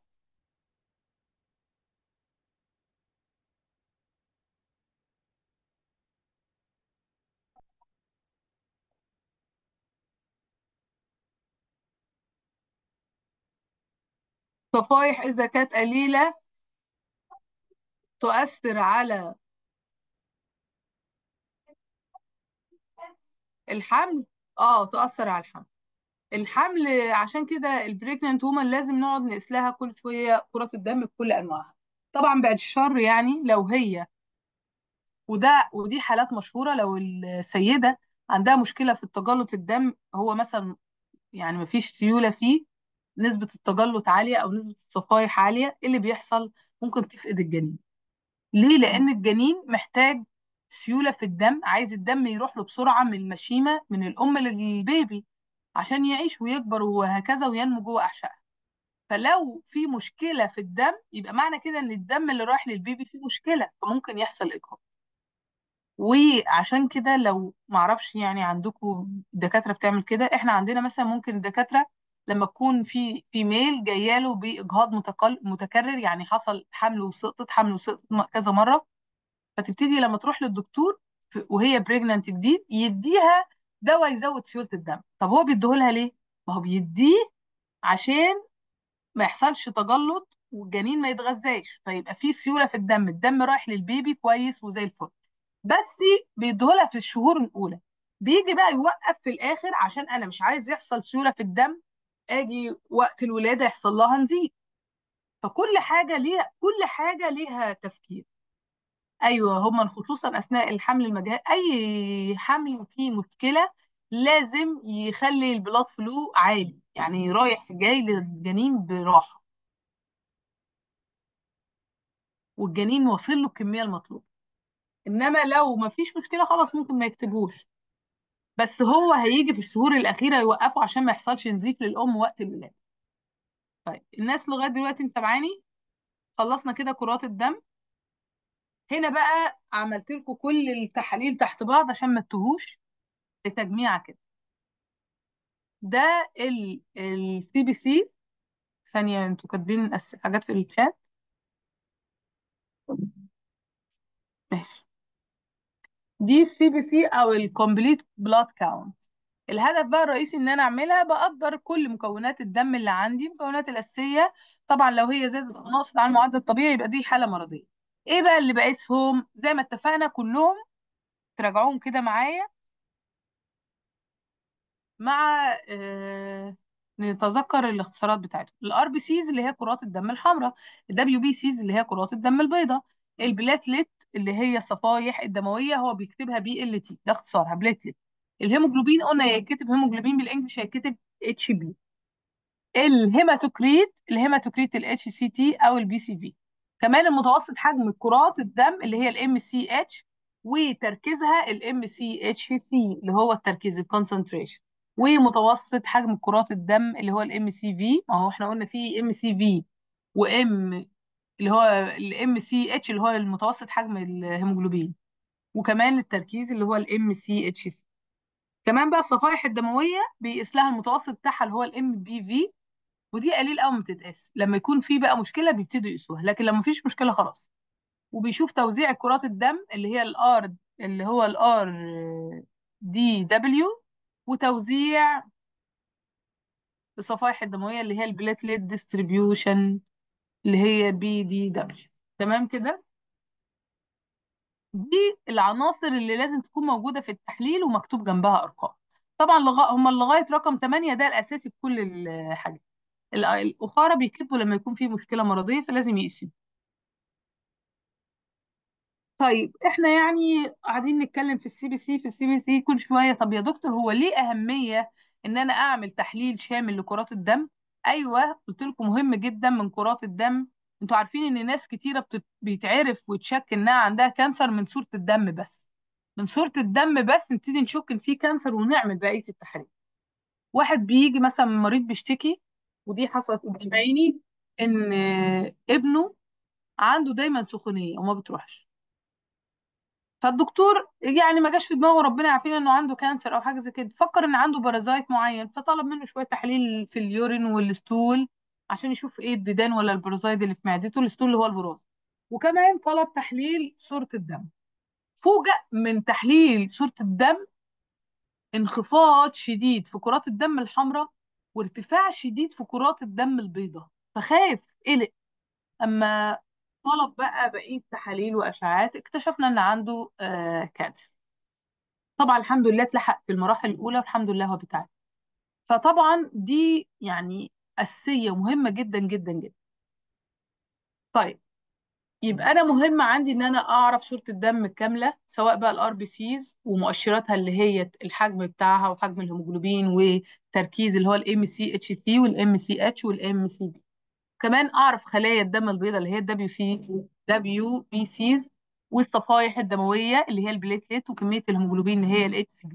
صفائح إذا كانت قليلة تؤثر على الحمل اه تؤثر على الحمل الحمل عشان كده البريجننت وومن لازم نقعد نقيس لها كل شويه كرات الدم بكل انواعها طبعا بعد الشر يعني لو هي وده ودي حالات مشهوره لو السيده عندها مشكله في التجلط الدم هو مثلا يعني مفيش سيوله فيه نسبه التجلط عاليه او نسبه الصفائح عاليه إيه اللي بيحصل ممكن تفقد الجنين ليه لان الجنين محتاج سيوله في الدم عايز الدم يروح له بسرعه من المشيمه من الام للبيبي عشان يعيش ويكبر وهكذا وينمو جوه احشائها فلو في مشكله في الدم يبقى معنى كده ان الدم اللي رايح للبيبي فيه مشكله فممكن يحصل اجهاض وعشان كده لو معرفش يعني عندكم دكاتره بتعمل كده احنا عندنا مثلا ممكن الدكاتره لما تكون في في ميل جاياله باجهاض متقل متكرر يعني حصل حمل وسقطت حمل وسقطت م- كذا مره فتبتدي لما تروح للدكتور ف- وهي بريجننت جديد يديها دواء يزود سيولة الدم طب هو بيديهولها ليه؟ ما هو بيديه عشان ما يحصلش تجلط والجنين ما يتغذاش فيبقى في سيولة في الدم الدم رايح للبيبي كويس وزي الفل بس بيديهولها في الشهور الأولى بيجي بقى يوقف في الآخر عشان أنا مش عايز يحصل سيولة في الدم أجي وقت الولادة يحصل لها نزيف فكل حاجة ليها كل حاجة ليها تفكير ايوه هما خصوصا اثناء الحمل المجهري اي حمل فيه مشكله لازم يخلي البلاد فلو عالي يعني رايح جاي للجنين براحه والجنين واصل له الكميه المطلوبه انما لو ما فيش مشكله خلاص ممكن ما يكتبوش بس هو هيجي في الشهور الاخيره يوقفه عشان ما يحصلش نزيف للام وقت الولاده طيب الناس لغايه دلوقتي متابعاني خلصنا كده كرات الدم هنا بقى عملت لكم كل التحاليل تحت بعض عشان ما تتوهوش لتجميعة كده ده ال السي بي سي ثانية انتوا كاتبين الأس- حاجات في الشات ماشي دي السي بي سي او الكومبليت بلاد كاونت الهدف بقى الرئيسي ان انا اعملها بقدر كل مكونات الدم اللي عندي المكونات الاساسيه طبعا لو هي زادت او نقصت عن المعدل الطبيعي يبقى دي حاله مرضيه ايه بقى اللي بقيسهم زي ما اتفقنا كلهم تراجعوهم كده معايا مع آه نتذكر الاختصارات بتاعتهم الار بي سيز اللي هي كرات الدم الحمراء الدبليو بي سيز اللي هي كرات الدم البيضاء البلاتلت اللي هي الصفائح الدمويه هو بيكتبها بي ال تي ده اختصارها بلاتلت الهيموجلوبين قلنا يتكتب هيموجلوبين بالانجلش هيتكتب اتش بي الهيماتوكريت الهيماتوكريت الاتش سي تي او البي سي في كمان المتوسط حجم كرات الدم اللي هي الام سي اتش وتركيزها الام سي اتش سي اللي هو التركيز الكونسنتريشن ومتوسط حجم كرات الدم اللي هو الام سي في ما هو احنا قلنا في ام سي في وام اللي هو الام سي اتش اللي هو المتوسط حجم الهيموجلوبين وكمان التركيز اللي هو الام سي اتش سي كمان بقى الصفائح الدمويه بيقيس لها المتوسط بتاعها اللي هو الام بي في ودي قليل قوي ما بتتقاس لما يكون في بقى مشكله بيبتدوا يقيسوها لكن لما مفيش مشكله خلاص وبيشوف توزيع كرات الدم اللي هي الار اللي هو الار دي دبليو وتوزيع الصفائح الدمويه اللي هي البليتليت ديستريبيوشن اللي هي بي دي دبليو تمام كده دي العناصر اللي لازم تكون موجوده في التحليل ومكتوب جنبها ارقام طبعا لغا... هم لغايه رقم 8 ده الاساسي في كل الحاجات ال- الاخرى بيكتبوا لما يكون في مشكله مرضيه فلازم يقيسوا طيب احنا يعني قاعدين نتكلم في السي بي سي في السي بي سي كل شويه طب يا دكتور هو ليه اهميه ان انا اعمل تحليل شامل لكرات الدم ايوه قلت لكم مهم جدا من كرات الدم انتوا عارفين ان ناس كتيره بتت... بيتعرف وتشك انها عندها كانسر من صوره الدم بس من صوره الدم بس نبتدي نشك ان في كانسر ونعمل بقيه التحاليل واحد بيجي مثلا مريض بيشتكي ودي حصلت قدام عيني ان ابنه عنده دايما سخونيه وما بتروحش فالدكتور يعني ما جاش في دماغه ربنا يعافينا انه عنده كانسر او حاجه زي كده فكر ان عنده بارازايت معين فطلب منه شويه تحاليل في اليورين والستول عشان يشوف ايه الديدان ولا البارازايت اللي في معدته الستول اللي هو البراز وكمان طلب تحليل صوره الدم فوجئ من تحليل صوره الدم انخفاض شديد في كرات الدم الحمراء وارتفاع شديد في كرات الدم البيضاء فخاف قلق اما طلب بقى بقيه تحاليل واشعاعات اكتشفنا ان عنده آه كانسر طبعا الحمد لله اتلحق في المراحل الاولى والحمد لله هو بتاعي فطبعا دي يعني اساسيه مهمه جدا جدا جدا طيب يبقى انا مهم عندي ان انا اعرف صوره الدم الكامله سواء بقى الار بي سيز ومؤشراتها اللي هي الحجم بتاعها وحجم الهيموجلوبين وتركيز اللي هو الام سي اتش سي والام سي اتش والام سي بي كمان اعرف خلايا الدم البيضاء اللي هي الدبليو سي دبليو بي سيز والصفائح الدمويه اللي هي البليتليت وكميه الهيموجلوبين اللي هي الاتش بي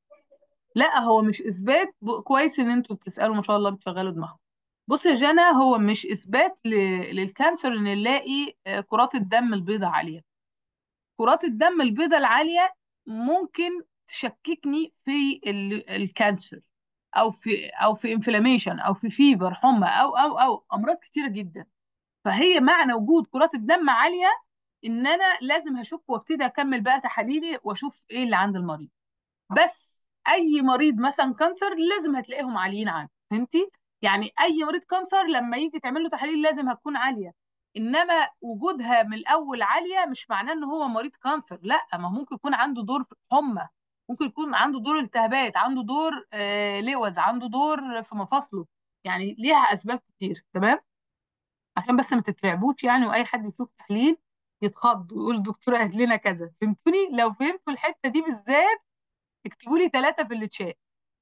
لا هو مش اثبات ب- كويس ان انتوا بتسالوا ما شاء الله بتشغلوا دماغكم بص يا جنى هو مش اثبات ل... للكانسر ان نلاقي آه، كرات الدم البيضاء عاليه كرات الدم البيضاء العاليه ممكن تشككني في ال... الكانسر او في او في انفلاميشن او في فيبر حمى او او او امراض كتيره جدا فهي معنى وجود كرات الدم عاليه ان انا لازم هشك وابتدي اكمل بقى تحاليلي واشوف ايه اللي عند المريض بس اي مريض مثلا كانسر لازم هتلاقيهم عاليين عنه فهمتي يعني اي مريض كانسر لما يجي تعمل له تحاليل لازم هتكون عاليه انما وجودها من الاول عاليه مش معناه ان هو مريض كانسر لا ما هو ممكن يكون عنده دور حمى ممكن يكون عنده دور التهابات عنده دور آه لوز عنده دور في مفاصله يعني ليها اسباب كتير تمام عشان بس ما تترعبوش يعني واي حد يشوف تحليل يتخض ويقول الدكتور قالت لنا كذا فهمتوني لو فهمتوا الحته دي بالذات اكتبوا لي ثلاثه في التشات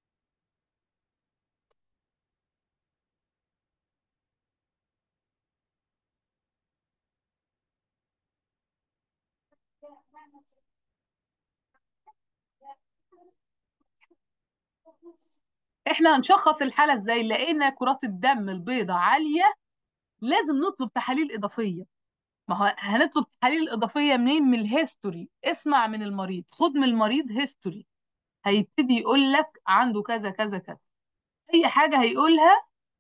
احنا هنشخص الحاله ازاي لقينا كرات الدم البيضاء عاليه لازم نطلب تحاليل اضافيه ما هو هنطلب تحاليل اضافيه منين من الهيستوري اسمع من المريض خد من المريض هيستوري هيبتدي يقول لك عنده كذا كذا كذا اي حاجه هيقولها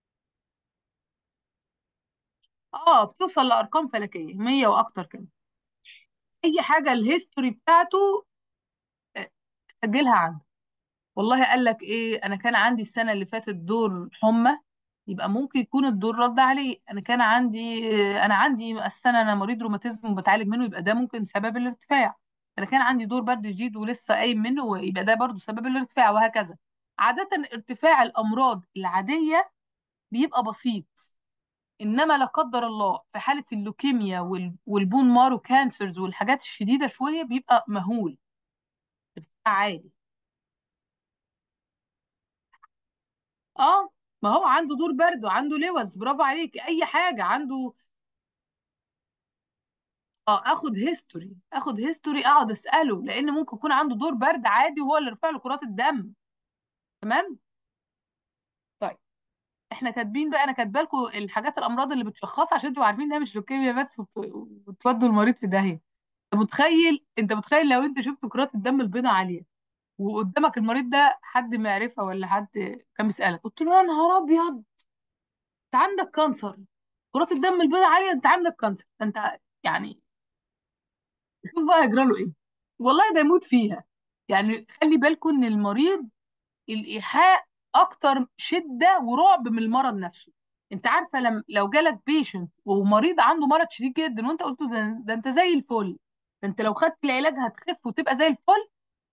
اه بتوصل لارقام فلكيه 100 واكتر كمان اي حاجه الهيستوري بتاعته آه، سجلها عنده والله قال لك ايه انا كان عندي السنه اللي فاتت دور حمى يبقى ممكن يكون الدور رد عليه انا كان عندي انا عندي السنه انا مريض روماتيزم وبتعالج منه يبقى ده ممكن سبب الارتفاع انا كان عندي دور برد جديد ولسه قايم منه ويبقى ده برضو سبب الارتفاع وهكذا عاده ارتفاع الامراض العاديه بيبقى بسيط انما لا قدر الله في حاله اللوكيميا وال- والبون مارو كانسرز والحاجات الشديده شويه بيبقى مهول ارتفاع عالي اه ما هو عنده دور برد وعنده لوز برافو عليك اي حاجه عنده اه اخد هيستوري اخد هيستوري اقعد اساله لان ممكن يكون عنده دور برد عادي وهو اللي رفع له كرات الدم تمام طيب احنا كاتبين بقى انا كاتبه لكم الحاجات الامراض اللي بتشخصها عشان تبقوا عارفين انها مش لوكيميا بس وت- وتودوا المريض في داهيه انت متخيل انت متخيل لو انت شفت كرات الدم البيضاء عاليه وقدامك المريض ده حد معرفه ولا حد كان بيسالك قلت له يا نهار ابيض انت عندك كانسر كرات الدم البيضاء عاليه انت عندك كانسر انت يعني شوف بقى هيجرى له ايه والله ده يموت فيها يعني خلي بالكم ان المريض الايحاء اكتر شده ورعب من المرض نفسه انت عارفه لم لو جالك بيشنت ومريض عنده مرض شديد جدا وانت قلت له ده, ده انت زي الفل ده انت لو خدت العلاج هتخف وتبقى زي الفل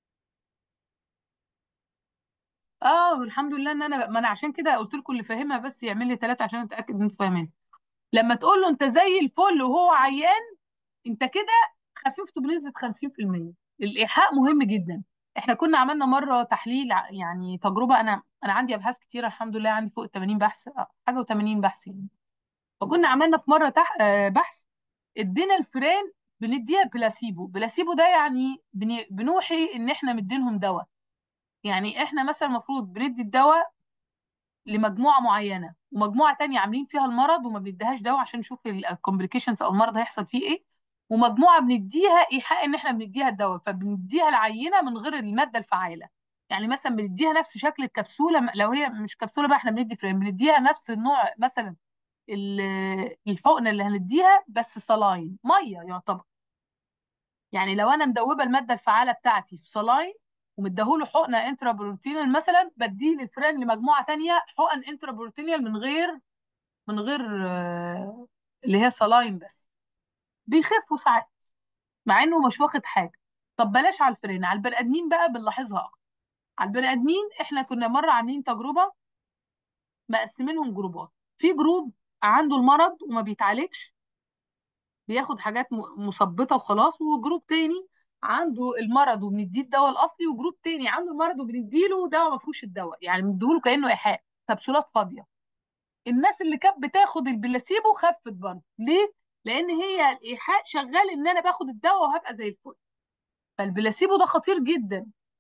اه الحمد لله ان انا ما انا عشان كده قلت لكم اللي فاهمها بس يعمل لي ثلاثه عشان اتاكد ان انتوا فاهمين لما تقول له انت زي الفل وهو عيان انت كده خففته بنسبة 50% الإيحاء مهم جدا احنا كنا عملنا مرة تحليل ع- يعني تجربة انا انا عندي ابحاث كتيرة الحمد لله عندي فوق 80 بحث آه، حاجة و80 بحث يعني فكنا عملنا في مرة تح... آه، بحث ادينا الفئران بنديها بلاسيبو بلاسيبو ده يعني بن... بنوحي ان احنا مدينهم دواء يعني احنا مثلا المفروض بندي الدواء لمجموعة معينة ومجموعة تانية عاملين فيها المرض وما بنديهاش دواء عشان نشوف الكومبليكيشنز او المرض هيحصل فيه ايه ومجموعة بنديها ايحاء ان احنا بنديها الدواء فبنديها العينة من غير المادة الفعالة يعني مثلا بنديها نفس شكل الكبسولة م- لو هي مش كبسولة بقى احنا بندي فريم بنديها نفس النوع مثلا ال- الحقنة اللي هنديها بس صلاين مية يعتبر يعني لو انا مدوبة المادة الفعالة بتاعتي في صلاين ومديهوله حقنة انترا بروتينال مثلا بديه للفران لمجموعة تانية حقن انترا بروتينال من غير من غير آه، اللي هي صلاين بس بيخفوا ساعات مع انه مش واخد حاجه طب بلاش على الفئران على البني ادمين بقى بنلاحظها اكتر على البني ادمين احنا كنا مره عاملين تجربه مقسمينهم جروبات في جروب عنده المرض وما بيتعالجش بياخد حاجات م- مثبطه وخلاص وجروب تاني عنده المرض وبنديه الدواء الاصلي وجروب تاني عنده المرض وبنديله دواء ما فيهوش الدواء يعني بنديله كانه ايحاء كبسولات فاضيه الناس اللي كانت بتاخد البلاسيبو خفت برضه ليه لان هي الايحاء شغال ان انا باخد الدواء وهبقى زي الفل فالبلاسيبو ده خطير جدا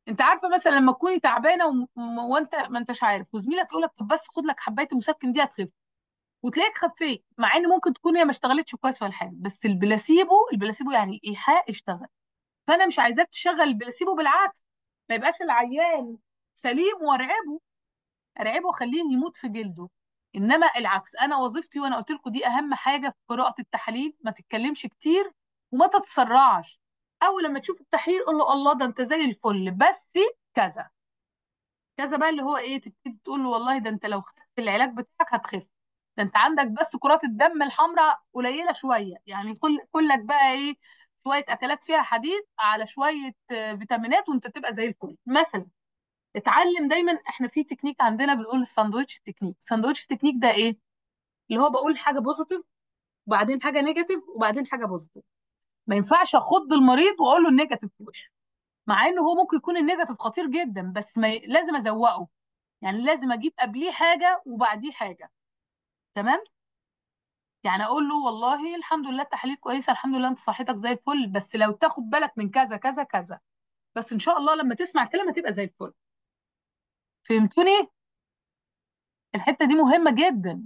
انت عارفه مثلا لما تكوني تعبانه وم- وم- وانت ما انتش عارف وزميلك يقول لك طب بس خد لك حبايه المسكن دي هتخف وتلاقيك خفيت مع ان ممكن تكون هي ما اشتغلتش كويس ولا حاجه بس البلاسيبو البلاسيبو يعني الايحاء اشتغل فانا مش عايزاك تشغل البلاسيبو بالعكس ما يبقاش العيان سليم وارعبه ارعبه واخليه يموت في جلده انما العكس انا وظيفتي وانا قلت لكم دي اهم حاجه في قراءه التحاليل ما تتكلمش كتير وما تتسرعش اول لما تشوف التحليل قول له الله ده انت زي الفل بس كذا كذا بقى اللي هو ايه تبتدي تقول له والله ده انت لو خدت العلاج بتاعك هتخف ده انت عندك بس كرات الدم الحمراء قليله شويه يعني كل كلك بقى ايه شويه اكلات فيها حديد على شويه آه، فيتامينات وانت تبقى زي الفل مثلا اتعلم دايما احنا في تكنيك عندنا بنقول الساندوتش تكنيك الساندوتش تكنيك ده ايه اللي هو بقول حاجه بوزيتيف وبعدين حاجه نيجاتيف وبعدين حاجه بوزيتيف ما ينفعش اخض المريض واقول له النيجاتيف في وشه مع انه هو ممكن يكون النيجاتيف خطير جدا بس ما ي... لازم ازوقه يعني لازم اجيب قبليه حاجه وبعديه حاجه تمام يعني اقول له والله الحمد لله التحاليل كويسه الحمد لله انت صحتك زي الفل بس لو تاخد بالك من كذا كذا كذا بس ان شاء الله لما تسمع الكلام هتبقى زي الفل فهمتوني الحته دي مهمه جدا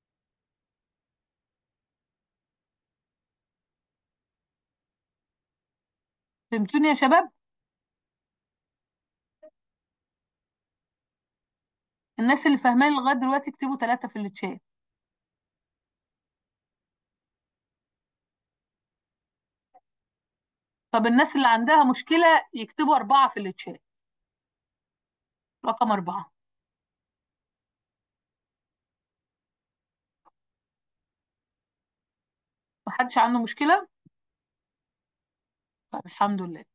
فهمتوني يا شباب الناس اللي فاهماني لغايه دلوقتي اكتبوا ثلاثه في الشات طب الناس اللي عندها مشكله يكتبوا اربعه في الشات رقم اربعه محدش عنده مشكله طيب الحمد لله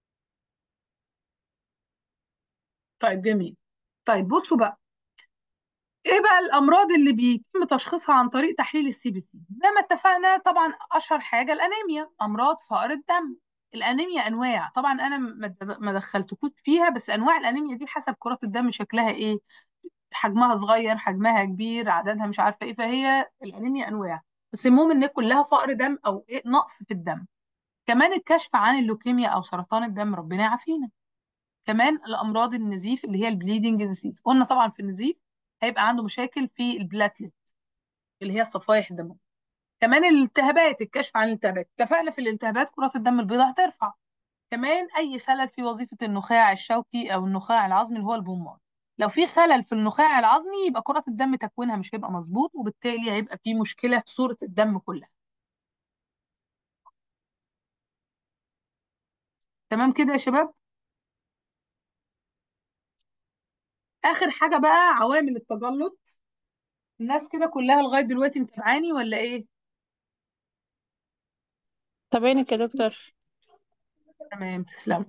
طيب جميل طيب بصوا بقى ايه بقى الامراض اللي بيتم تشخيصها عن طريق تحليل السي بي سي زي ما اتفقنا طبعا اشهر حاجه الانيميا امراض فقر الدم الانيميا انواع طبعا انا ما د- ما دخلتكوش فيها بس انواع الانيميا دي حسب كرات الدم شكلها ايه حجمها صغير حجمها كبير عددها مش عارفه ايه فهي الانيميا انواع بس المهم ان كلها فقر دم او إيه نقص في الدم كمان الكشف عن اللوكيميا او سرطان الدم ربنا يعافينا كمان الامراض النزيف اللي هي البليدنج ديزيز قلنا طبعا في النزيف هيبقى عنده مشاكل في البلاتلت اللي هي الصفائح الدمويه كمان الالتهابات الكشف عن الالتهابات اتفقنا في الالتهابات كرات الدم البيضاء هترفع كمان اي خلل في وظيفه النخاع الشوكي او النخاع العظمي اللي هو البومار لو في خلل في النخاع العظمي يبقى كرات الدم تكوينها مش هيبقى مظبوط وبالتالي هيبقى في مشكله في صوره الدم كلها تمام كده يا شباب اخر حاجه بقى عوامل التجلط الناس كده كلها لغايه دلوقتي متابعاني ولا ايه تابعينك يا دكتور تمام تسلم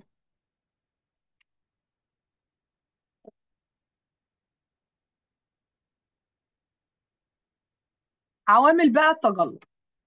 عوامل بقى التجلط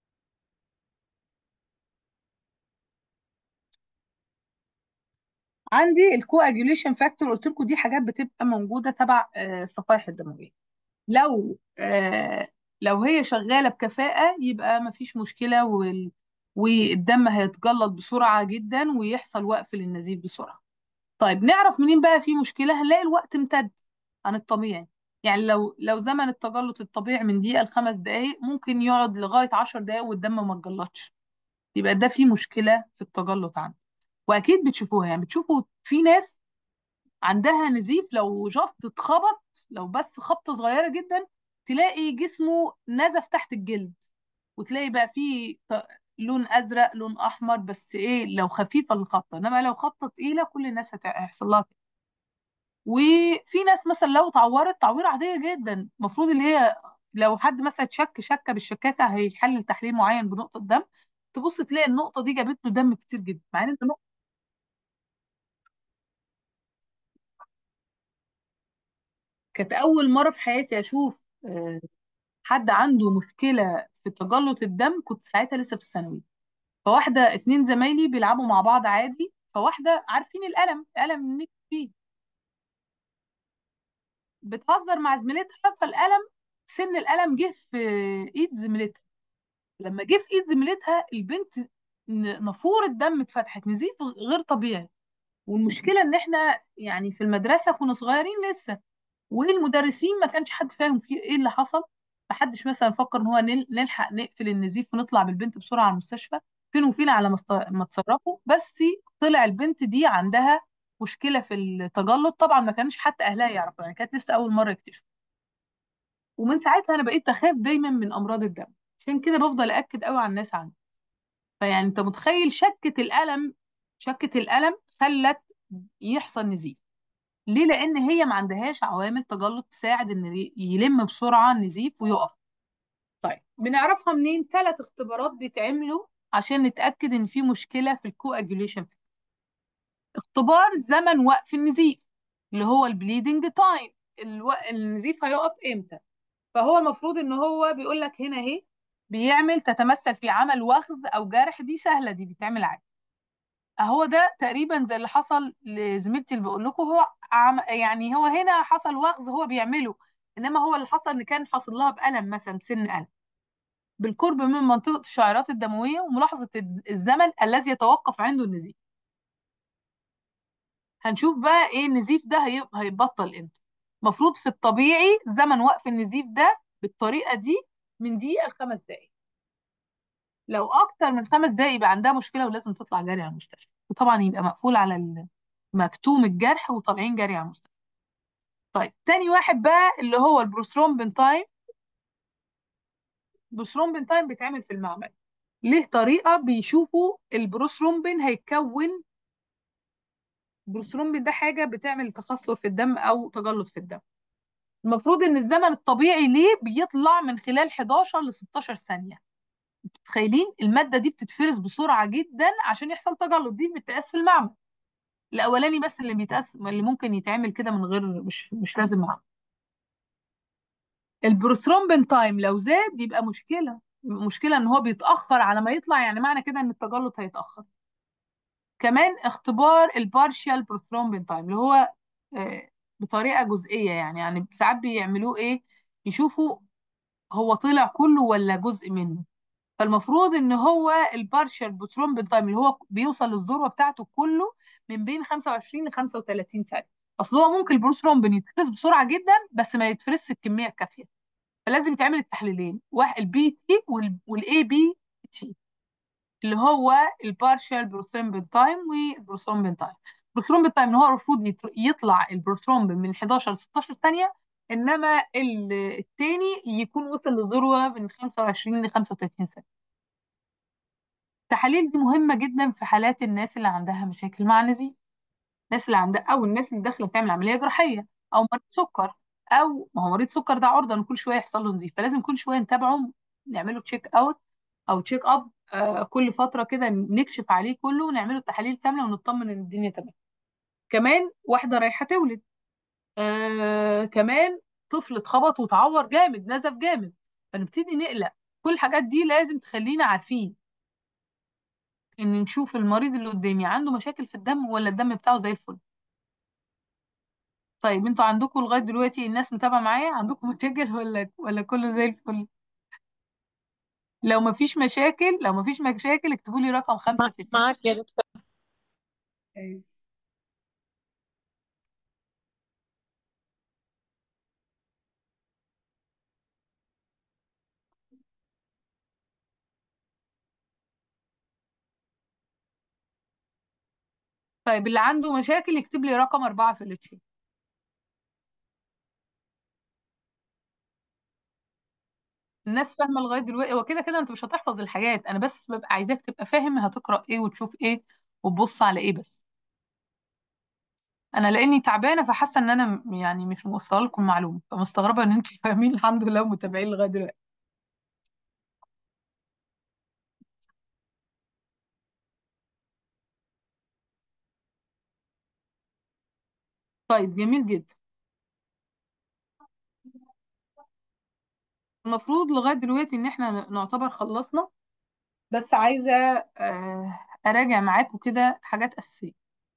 عندي الكواجيوليشن فاكتور قلت لكم دي حاجات بتبقى موجوده تبع آه، الصفائح الدمويه لو آه، لو هي شغاله بكفاءه يبقى مفيش مشكله وال... والدم هيتجلط بسرعه جدا ويحصل وقف للنزيف بسرعه طيب نعرف منين بقى في مشكله هنلاقي الوقت امتد عن الطبيعي يعني لو لو زمن التجلط الطبيعي من دقيقه لخمس دقائق ممكن يقعد لغايه عشر دقائق والدم ما اتجلطش يبقى ده في مشكله في التجلط عنده واكيد بتشوفوها يعني بتشوفوا في ناس عندها نزيف لو جاست اتخبط لو بس خبطة صغيرة جدا تلاقي جسمه نزف تحت الجلد وتلاقي بقى فيه ط- لون ازرق لون احمر بس ايه لو خفيفة الخبطة انما لو خبطة تقيلة كل الناس هت- هيحصل لها كده وفي ناس مثلا لو اتعورت تعويرة عادية جدا المفروض اللي هي لو حد مثلا شك شكة بالشكاكة هيحلل تحليل معين بنقطة دم تبص تلاقي النقطة دي جابت له دم كتير جدا مع ان انت نقطة كانت أول مرة في حياتي أشوف آه، حد عنده مشكلة في تجلط الدم كنت ساعتها لسه في الثانوي فواحدة اتنين زمايلي بيلعبوا مع بعض عادي فواحدة عارفين القلم قلم نكتب فيه بتهزر مع زميلتها فالقلم سن القلم جه في ايد زميلتها لما جه في ايد زميلتها البنت ن- نافورة دم اتفتحت نزيف غير طبيعي والمشكله ان احنا يعني في المدرسه كنا صغيرين لسه والمدرسين ما كانش حد فاهم في ايه اللي حصل ما حدش مثلا فكر ان هو نل- نلحق نقفل النزيف ونطلع بالبنت بسرعه على المستشفى فين وفين على ما است- ما اتصرفوا بس طلع البنت دي عندها مشكله في التجلط طبعا ما كانش حتى اهلها يعرفوا يعني كانت لسه اول مره يكتشفوا ومن ساعتها انا بقيت اخاف دايما من امراض الدم عشان كده بفضل اكد قوي على الناس عنها فيعني انت متخيل شكه الالم شكه الالم خلت يحصل نزيف ليه لان هي ما عندهاش عوامل تجلط تساعد ان ي- يلم بسرعه النزيف ويقف طيب بنعرفها منين ثلاث اختبارات بيتعملوا عشان نتاكد ان في مشكله في الكواجوليشن اختبار زمن وقف النزيف اللي هو البليدنج تايم الو... النزيف هيقف امتى فهو المفروض ان هو بيقول لك هنا اهي بيعمل تتمثل في عمل وخز او جرح دي سهله دي بتعمل عادي اهو ده تقريبا زي اللي حصل لزميلتي اللي بقول لكم هو عم يعني هو هنا حصل وخز هو بيعمله انما هو اللي حصل ان كان حاصل لها بألم مثلا بسن ألم بالقرب من منطقة الشعيرات الدموية وملاحظة الد- الزمن الذي يتوقف عنده النزيف هنشوف بقى ايه النزيف ده هي- هيبطل امتى المفروض في الطبيعي زمن وقف النزيف ده بالطريقة دي من دقيقة لخمس دقايق لو اكتر من خمس دقايق يبقى عندها مشكلة ولازم تطلع جري على المستشفى وطبعا يبقى مقفول على ال- مكتوم الجرح وطالعين جري على المستشفى طيب تاني واحد بقى اللي هو البروثرومبين تايم البروثرومبين تايم بيتعمل في المعمل ليه طريقة بيشوفوا البروثرومبين هيتكون البروثرومبين ده حاجة بتعمل تخثر في الدم أو تجلط في الدم المفروض إن الزمن الطبيعي ليه بيطلع من خلال 11 ل 16 ثانية متخيلين المادة دي بتتفرز بسرعة جدا عشان يحصل تجلط دي بتقاس في المعمل الأولاني بس اللي بيتقاس اللي ممكن يتعمل كده من غير مش مش لازم معمل البروثرومبين تايم لو زاد يبقى مشكلة مشكلة ان هو بيتأخر على ما يطلع يعني معنى كده ان التجلط هيتأخر كمان اختبار البارشال بروثرومبين تايم اللي هو آه، بطريقة جزئية يعني يعني ساعات بيعملوه ايه يشوفوا هو طلع كله ولا جزء منه فالمفروض ان هو البارشال بروثرومبين تايم اللي هو بيوصل للذروة بتاعته كله من بين 25 ل 35 ثانية اصل هو ممكن البروثرومبين يتفرز بسرعة جدا بس ما يتفرزش الكمية الكافية فلازم يتعمل التحليلين واحد البي تي والاي بي تي اللي هو البارشال بروثرومبين تايم والبروثرومبين تايم البروثرومبين تايم ان هو المفروض يت- يطلع البروثرومبين من 11 ل 16 ثانيه انما ال- التاني يكون وصل للذروه من 25 ل 35 ثانيه التحاليل دي مهمه جدا في حالات الناس اللي عندها مشاكل مع النزيف الناس اللي عندها او الناس اللي داخله تعمل عمليه جراحيه او مريض سكر او ما هو مريض سكر ده عرضه ان كل شويه يحصل له نزيف فلازم كل شويه نتابعه نعمله تشيك اوت او تشيك اب آه كل فتره كده نكشف عليه كله ونعمله تحاليل كامله ونطمن ان الدنيا تمام كمان واحده رايحه تولد آه كمان طفل اتخبط وتعور جامد نزف جامد فنبتدي نقلق كل الحاجات دي لازم تخلينا عارفين ان نشوف المريض اللي قدامي عنده مشاكل في الدم ولا الدم بتاعه زي الفل طيب انتوا عندكم لغاية دلوقتي الناس متابعة معايا عندكم مشاكل ولا ولا كله زي الفل لو مفيش مشاكل لو مفيش مشاكل اكتبوا لي رقم خمسة مع- في الشات معاك يا دكتور كويس. طيب اللي عنده مشاكل يكتب لي رقم أربعة في الشات الناس فاهمة لغاية دلوقتي هو كده كده انت مش هتحفظ الحاجات انا بس ببقى عايزاك تبقى فاهم هتقرأ ايه وتشوف ايه وتبص على ايه بس انا لاني تعبانة فحاسة ان انا م- يعني مش موصله لكم معلومة فمستغربة ان انتوا فاهمين الحمد لله ومتابعين لغاية دلوقتي طيب جميل جدا المفروض لغاية دلوقتي ان احنا نعتبر خلصنا بس عايزة آه، أراجع معاكم كده حاجات أساسية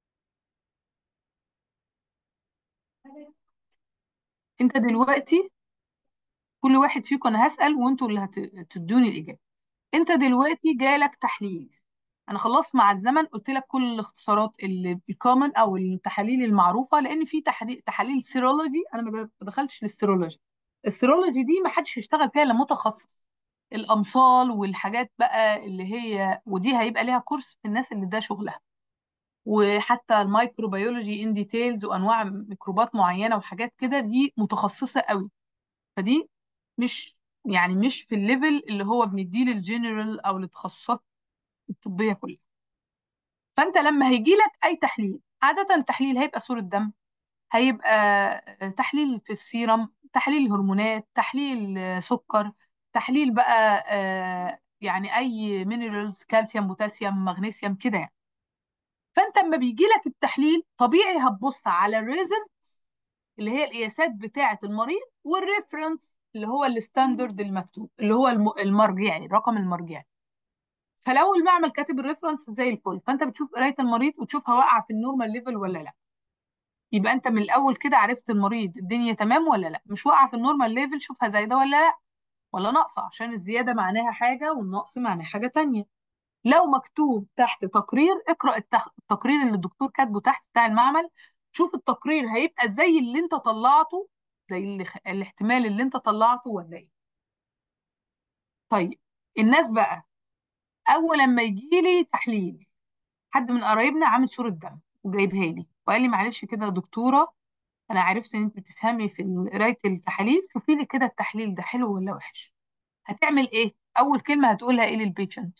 أنت دلوقتي كل واحد فيكم أنا هسأل وأنتوا اللي هتدوني الإجابة أنت دلوقتي جالك تحليل انا خلاص مع الزمن قلت لك كل الاختصارات اللي الكومن او التحاليل المعروفه لان في تحاليل تحاليل سيرولوجي انا ما دخلتش للسيرولوجي السيرولوجي دي ما حدش يشتغل فيها الا متخصص الامصال والحاجات بقى اللي هي ودي هيبقى ليها كورس في الناس اللي ده شغلها وحتى الميكروبيولوجي ان ديتيلز وانواع ميكروبات معينه وحاجات كده دي متخصصه قوي فدي مش يعني مش في الليفل اللي هو بنديه للجنرال او للتخصصات الطبيه كلها فانت لما هيجي لك اي تحليل عاده التحليل هيبقى صوره دم هيبقى تحليل في السيرم تحليل هرمونات تحليل آه، سكر تحليل بقى آه، يعني اي مينرالز كالسيوم بوتاسيوم مغنيسيوم كده يعني فانت لما بيجي لك التحليل طبيعي هتبص على الريزلت اللي هي القياسات بتاعه المريض والريفرنس اللي هو الستاندرد المكتوب اللي هو الم- المرجعي الرقم المرجعي فلو المعمل كاتب الريفرنس زي الفل فانت بتشوف قرايه المريض وتشوفها واقعه في النورمال ليفل ولا لا يبقى انت من الاول كده عرفت المريض الدنيا تمام ولا لا مش واقعه في النورمال ليفل شوفها زايده ولا لا ولا ناقصه عشان الزياده معناها حاجه والنقص معناها حاجه تانية لو مكتوب تحت تقرير اقرا التخ... التقرير اللي الدكتور كاتبه تحت بتاع المعمل شوف التقرير هيبقى زي اللي انت طلعته زي اللي... الاحتمال اللي انت طلعته ولا ايه طيب الناس بقى اول لما يجي لي تحليل حد من قرايبنا عامل صورة دم وجايبها لي وقال لي معلش كده يا دكتورة انا عرفت ان انت بتفهمي في ال- قراية التحاليل شوفي لي كده التحليل ده حلو ولا وحش هتعمل ايه اول كلمة هتقولها ايه للبيشنت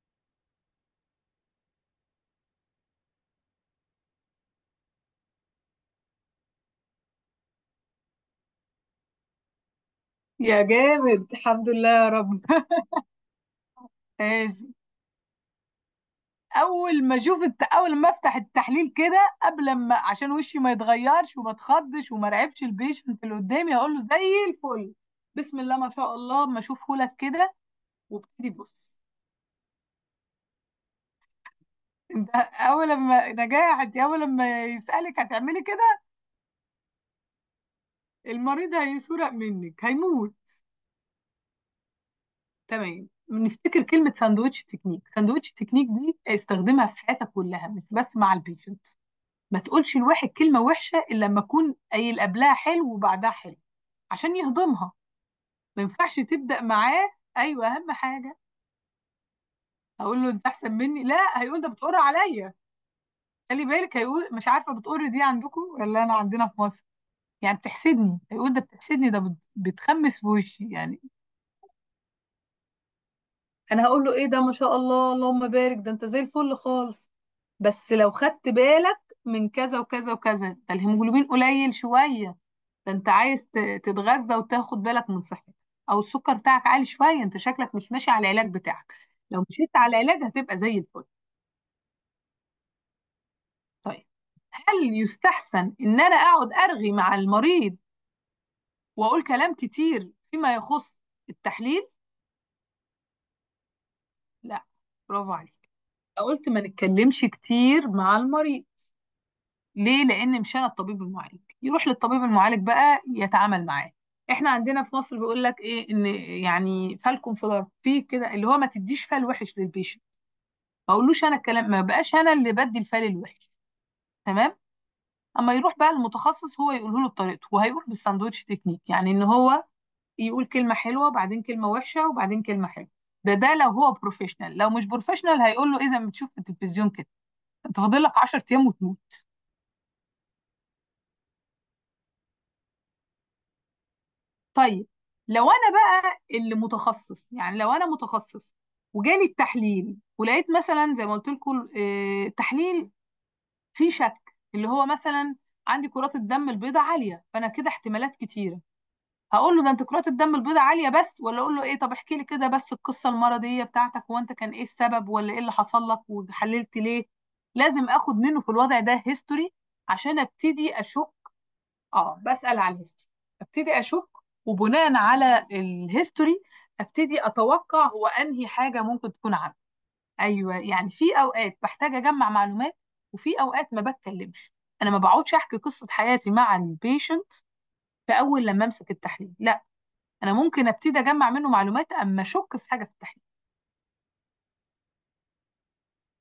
يا جامد الحمد لله يا رب ماشي اول ما اشوف الت... اول ما افتح التحليل كده قبل ما عشان وشي ما يتغيرش وما اتخضش وما رعبش البيشنت اللي قدامي هقول له زي الفل بسم الله ما شاء الله ما اشوفه لك كده وابتدي بص انت اول لما نجاح انت اول لما يسالك هتعملي كده المريض هيسرق منك هيموت تمام نفتكر كلمه ساندويتش تكنيك ساندويتش تكنيك دي استخدمها في حياتك كلها مش بس مع البيشنت ما تقولش الواحد كلمه وحشه الا لما اكون قايل قبلها حلو وبعدها حلو عشان يهضمها ما ينفعش تبدا معاه ايوه اهم حاجه اقول له انت احسن مني لا هيقول ده بتقر عليا خلي بالك هيقول مش عارفه بتقر دي عندكم ولا انا عندنا في مصر يعني بتحسدني هيقول ده بتحسدني ده بت- بتخمس في وشي يعني انا هقول له ايه ده ما شاء الله اللهم بارك ده انت زي الفل خالص بس لو خدت بالك من كذا وكذا وكذا ده الهيموجلوبين قليل شويه ده انت عايز ت- تتغذى وتاخد بالك من صحتك او السكر بتاعك عالي شويه انت شكلك مش ماشي على العلاج بتاعك لو مشيت على العلاج هتبقى زي الفل طيب هل يستحسن ان انا اقعد ارغي مع المريض واقول كلام كتير فيما يخص التحليل لا برافو عليك قلت ما نتكلمش كتير مع المريض ليه لان مش انا الطبيب المعالج يروح للطبيب المعالج بقى يتعامل معاه احنا عندنا في مصر بيقول لك ايه ان يعني فالكم في ضرب في كده اللي هو ما تديش فال وحش للبيشنت ما اقولوش انا الكلام ما بقاش انا اللي بدي الفال الوحش تمام اما يروح بقى المتخصص هو يقوله له بطريقته وهيقول بالساندوتش تكنيك يعني ان هو يقول كلمة حلوة وبعدين كلمة وحشة وبعدين كلمة حلوة ده ده لو هو بروفيشنال لو مش بروفيشنال هيقول له اذا بتشوف في التلفزيون كده انت فاضل لك 10 ايام وتموت طيب لو انا بقى اللي متخصص يعني لو انا متخصص وجالي التحليل ولقيت مثلا زي ما قلت لكم آه، التحليل فيه شك اللي هو مثلا عندي كرات الدم البيضاء عالية فانا كده احتمالات كتيرة هقول له ده انت كرات الدم البيضاء عاليه بس ولا اقول له ايه طب احكي لي كده بس القصه المرضيه بتاعتك هو انت كان ايه السبب ولا ايه اللي حصل لك وحللت ليه لازم اخد منه في الوضع ده هيستوري عشان ابتدي اشك اه بسأل على الهيستوري ابتدي اشك وبناء على الهيستوري ابتدي اتوقع هو انهي حاجه ممكن تكون عنده ايوه يعني في اوقات بحتاج اجمع معلومات وفي اوقات ما بتكلمش انا ما بقعدش احكي قصه حياتي مع البيشنت في اول لما امسك التحليل لا انا ممكن ابتدي اجمع منه معلومات اما اشك في حاجه في التحليل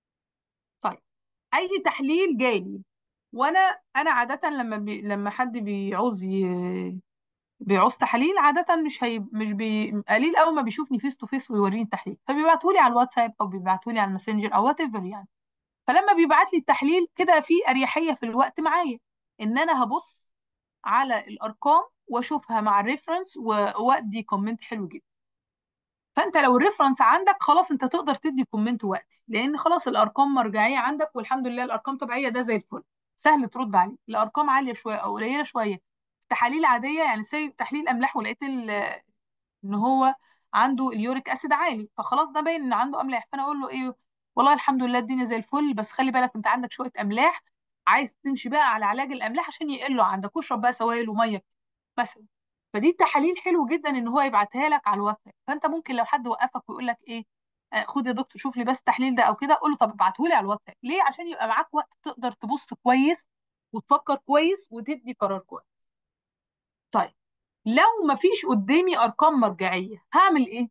اي تحليل جالي وانا انا عاده لما بي... لما حد بيعوز ي... بيعوز تحاليل عاده مش هي... مش بي... قليل قوي ما بيشوفني فيس تو فيس ويوريني التحليل فبيبعتوا لي على الواتساب او بيبعتوا لي على الماسنجر او وات ايفر يعني فلما بيبعت لي التحليل كده في اريحيه في الوقت معايا ان انا هبص على الارقام واشوفها مع الريفرنس و- وادي كومنت حلو جدا فانت لو الريفرنس عندك خلاص انت تقدر تدي كومنت وقتي لان خلاص الارقام مرجعيه عندك والحمد لله الارقام طبيعيه ده زي الفل سهل ترد عليه الارقام عاليه شويه او قليله شويه تحاليل عاديه يعني سي تحليل املاح ولقيت ال- ان هو عنده اليوريك اسيد عالي فخلاص ده باين ان عنده املاح فانا اقول له ايه والله الحمد لله الدنيا زي الفل بس خلي بالك انت عندك شويه املاح عايز تمشي بقى على علاج الاملاح عشان يقلوا عندك واشرب بقى سوائل وميه مثلا فدي تحاليل حلو جدا ان هو يبعتها لك على الواتساب فانت ممكن لو حد وقفك ويقول لك ايه آه، خد يا دكتور شوف لي بس التحليل ده او كده قول له طب ابعته لي على الواتساب ليه عشان يبقى معاك وقت تقدر تبص كويس وتفكر كويس وتدي قرار كويس طيب لو مفيش قدامي ارقام مرجعيه هعمل ايه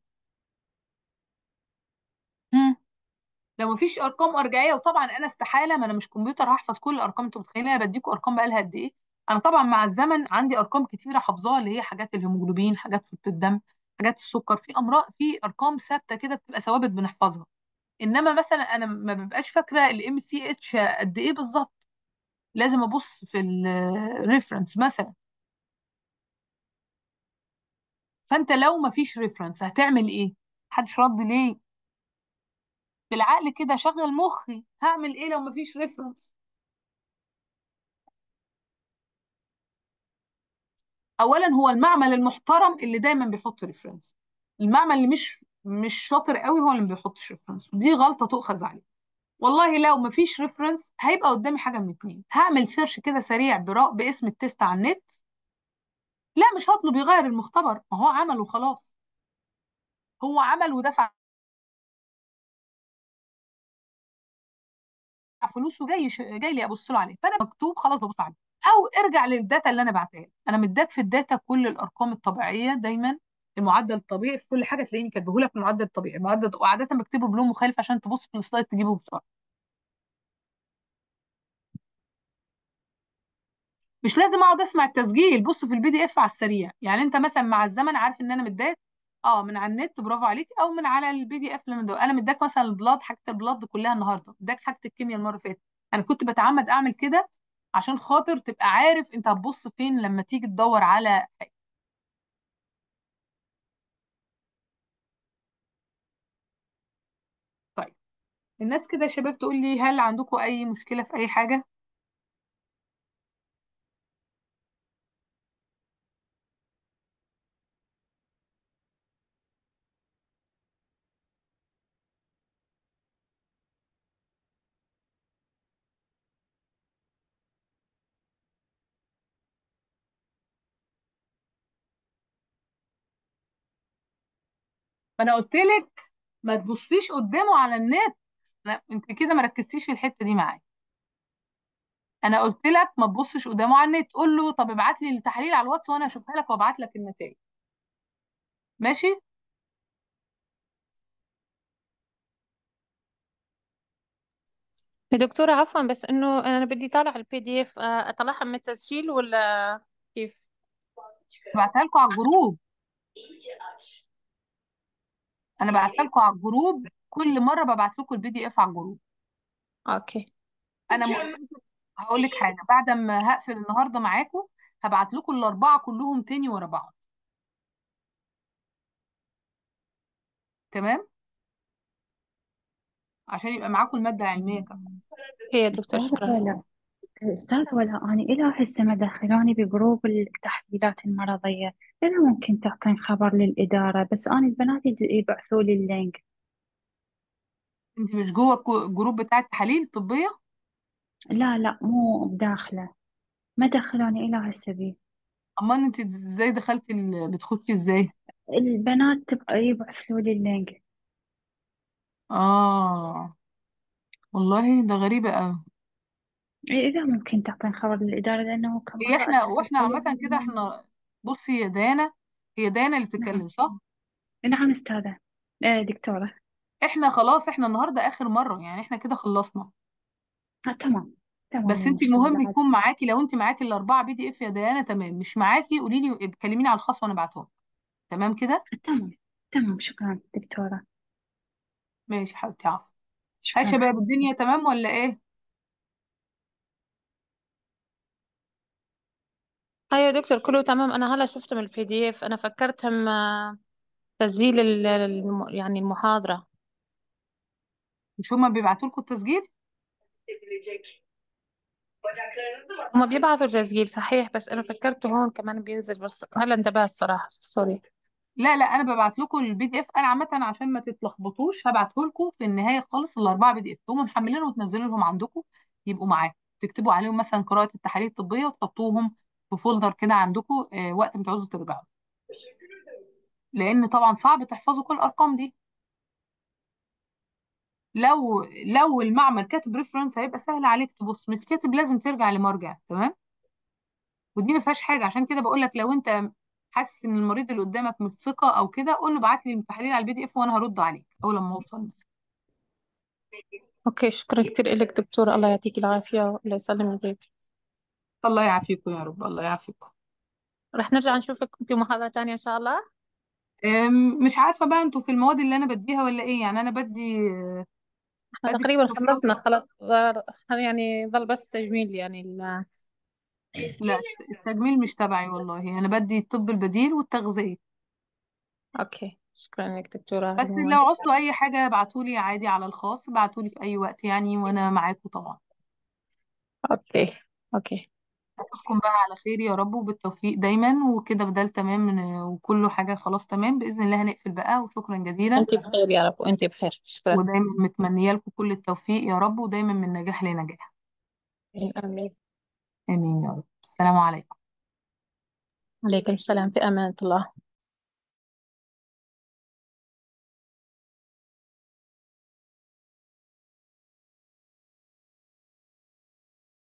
هم. لو مفيش ارقام مرجعيه وطبعا انا استحاله ما انا مش كمبيوتر هحفظ كل الارقام انتوا متخيلين انا بديكوا ارقام بقالها قد ايه انا طبعا مع الزمن عندي ارقام كتيره حافظاها اللي هي حاجات الهيموجلوبين حاجات فوق الدم حاجات السكر في امراض في ارقام ثابته كده بتبقى ثوابت بنحفظها انما مثلا انا ما ببقاش فاكره الام تي اتش قد ايه بالظبط لازم ابص في الريفرنس مثلا فانت لو ما فيش ريفرنس هتعمل ايه محدش رد ليه بالعقل كده شغل مخي هعمل ايه لو ما فيش ريفرنس اولا هو المعمل المحترم اللي دايما بيحط ريفرنس المعمل اللي مش مش شاطر قوي هو اللي ما بيحطش ريفرنس ودي غلطه تؤخذ عليه والله لو ما فيش ريفرنس هيبقى قدامي حاجه من اتنين هعمل سيرش كده سريع برا باسم التست على النت لا مش هطلب يغير المختبر ما هو عمل وخلاص هو عمل ودفع فلوس وجاي ش... جاي لي ابص له عليه فانا مكتوب خلاص ببص عليه او ارجع للداتا اللي انا بعتها لك. انا مديك في الداتا كل الارقام الطبيعيه دايما المعدل الطبيعي في كل حاجه تلاقيني كاتبه لك المعدل الطبيعي المعدل وعاده بكتبه بلون مخالف عشان تبص في السلايد تجيبه بسرعه مش لازم اقعد اسمع التسجيل بص في البي دي اف على السريع يعني انت مثلا مع الزمن عارف ان انا مداك اه من على النت برافو عليك او من على البي دي اف اللي من ده انا مداك مثلا البلاد حاجه البلاد كلها النهارده مداك حاجه الكيمياء المره اللي فاتت انا كنت بتعمد اعمل كده عشان خاطر تبقى عارف انت هتبص فين لما تيجي تدور على حاجه طيب الناس كده يا شباب تقول لي هل عندكم اي مشكله في اي حاجه ما انا قلت لك ما تبصيش قدامه على النت لا انت كده ما ركزتيش في الحته دي معايا انا قلت لك ما تبصش قدامه على النت قول له طب ابعت لي التحاليل على الواتس وانا اشوفها لك وابعت لك النتائج ماشي يا دكتورة عفوا بس انه انا بدي طالع البي دي اف اطلعها من التسجيل ولا كيف بعتها لكم على الجروب انا بعتها لكم على الجروب كل مره ببعت لكم البي دي اف على الجروب اوكي انا م... هقول لك حاجه بعد ما هقفل النهارده معاكم هبعت لكم الاربعه كلهم تاني ورا بعض تمام عشان يبقى معاكم الماده العلميه كمان هي يا دكتور أستاذة شكرا ولا أستاذة ولا أنا إلى هسه ما دخلوني بجروب التحليلات المرضية إذا ممكن تعطين خبر للإدارة بس أنا البنات يد- يبعثوا لي اللينك انت مش جوه الكو- الجروب بتاع التحاليل الطبيه لا لا مو بداخلة ما دخلوني إلى هسه بيه اما انت ازاي دخلتي ال... بتخشي ازاي البنات تبقى يبعثوا لي اللينك اه والله ده غريبه قوي إيه، إذا ممكن تعطين خبر للإدارة لأنه كم هي مرة احنا أتصل واحنا فيهم عامه كده احنا بصي يا دانا هي دانا اللي نعم بتتكلم صح نعم أستاذة آه دكتورة احنا خلاص احنا النهارده اخر مره يعني احنا كده خلصنا آه تمام تمام بس انت المشكلة المهم بعد يكون معاكي لو انت معاكي الاربعه بي دي اف يا ديانا تمام مش معاكي قولي لي كلميني على الخاص وانا ابعتهم تمام كده تمام تمام شكرا دكتورة ماشي يا حبيبتي عفوا هاي شكرا شباب الدنيا تمام ولا ايه ايوه يا دكتور كله تمام انا هلا شفت من البي دي اف انا فكرتهم آه، تسجيل ال- الم- يعني المحاضرة مش هما بيبعتوا لكم التسجيل هما بيبعثوا تسجيل صحيح بس انا فكرته هون كمان بينزل بس هلا انتبهت الصراحة سوري لا لا انا ببعت لكم البي دي اف انا عامه عشان ما تتلخبطوش هبعته لكم في النهايه خالص الاربعه بي دي اف تقوموا محملينهم وتنزلوا لهم عندكم يبقوا معاكم تكتبوا عليهم مثلا قراءه التحاليل الطبيه وتحطوهم في فولدر كده عندكم آه وقت ما تعوزوا ترجعوا لان طبعا صعب تحفظوا كل الارقام دي لو لو المعمل كاتب ريفرنس هيبقى سهل عليك تبص مش كاتب لازم ترجع لمرجع تمام ودي ما فيهاش حاجه عشان كده بقول لك لو انت حاسس ان المريض اللي قدامك مش ثقه او كده قول له ابعت لي التحاليل على البي دي اف وانا هرد عليك اول لما اوصل مثلا اوكي شكرا كتير لك دكتور الله يعطيك العافية الله يسلم البيت الله يعافيكم يا رب الله يعافيكم رح نرجع نشوفك في محاضرة تانية ان شاء الله أم، مش عارفه بقى انتوا في المواد اللي انا بديها ولا ايه يعني انا بدي احنا بدي في تقريبا تخصصات خلصنا خلاص ضل- يعني ظل بس تجميل يعني ال... لا التجميل مش تبعي والله انا بدي الطب البديل والتغذيه اوكي شكرا لك دكتورة على بس المواد لو عوزتوا اي حاجه ابعتولي عادي على الخاص ابعتولي في اي وقت يعني وانا معاكم طبعا اوكي اوكي اشوفكم بقى على خير يا رب وبالتوفيق دايما وكده بدل تمام من- وكله حاجه خلاص تمام باذن الله هنقفل بقى وشكرا جزيلا انت بخير يا رب وانت بخير شكرا ودايما متمنيه لكم كل التوفيق يا رب ودايما من نجاح لنجاح امين امين يا رب السلام عليكم عليكم السلام في امان الله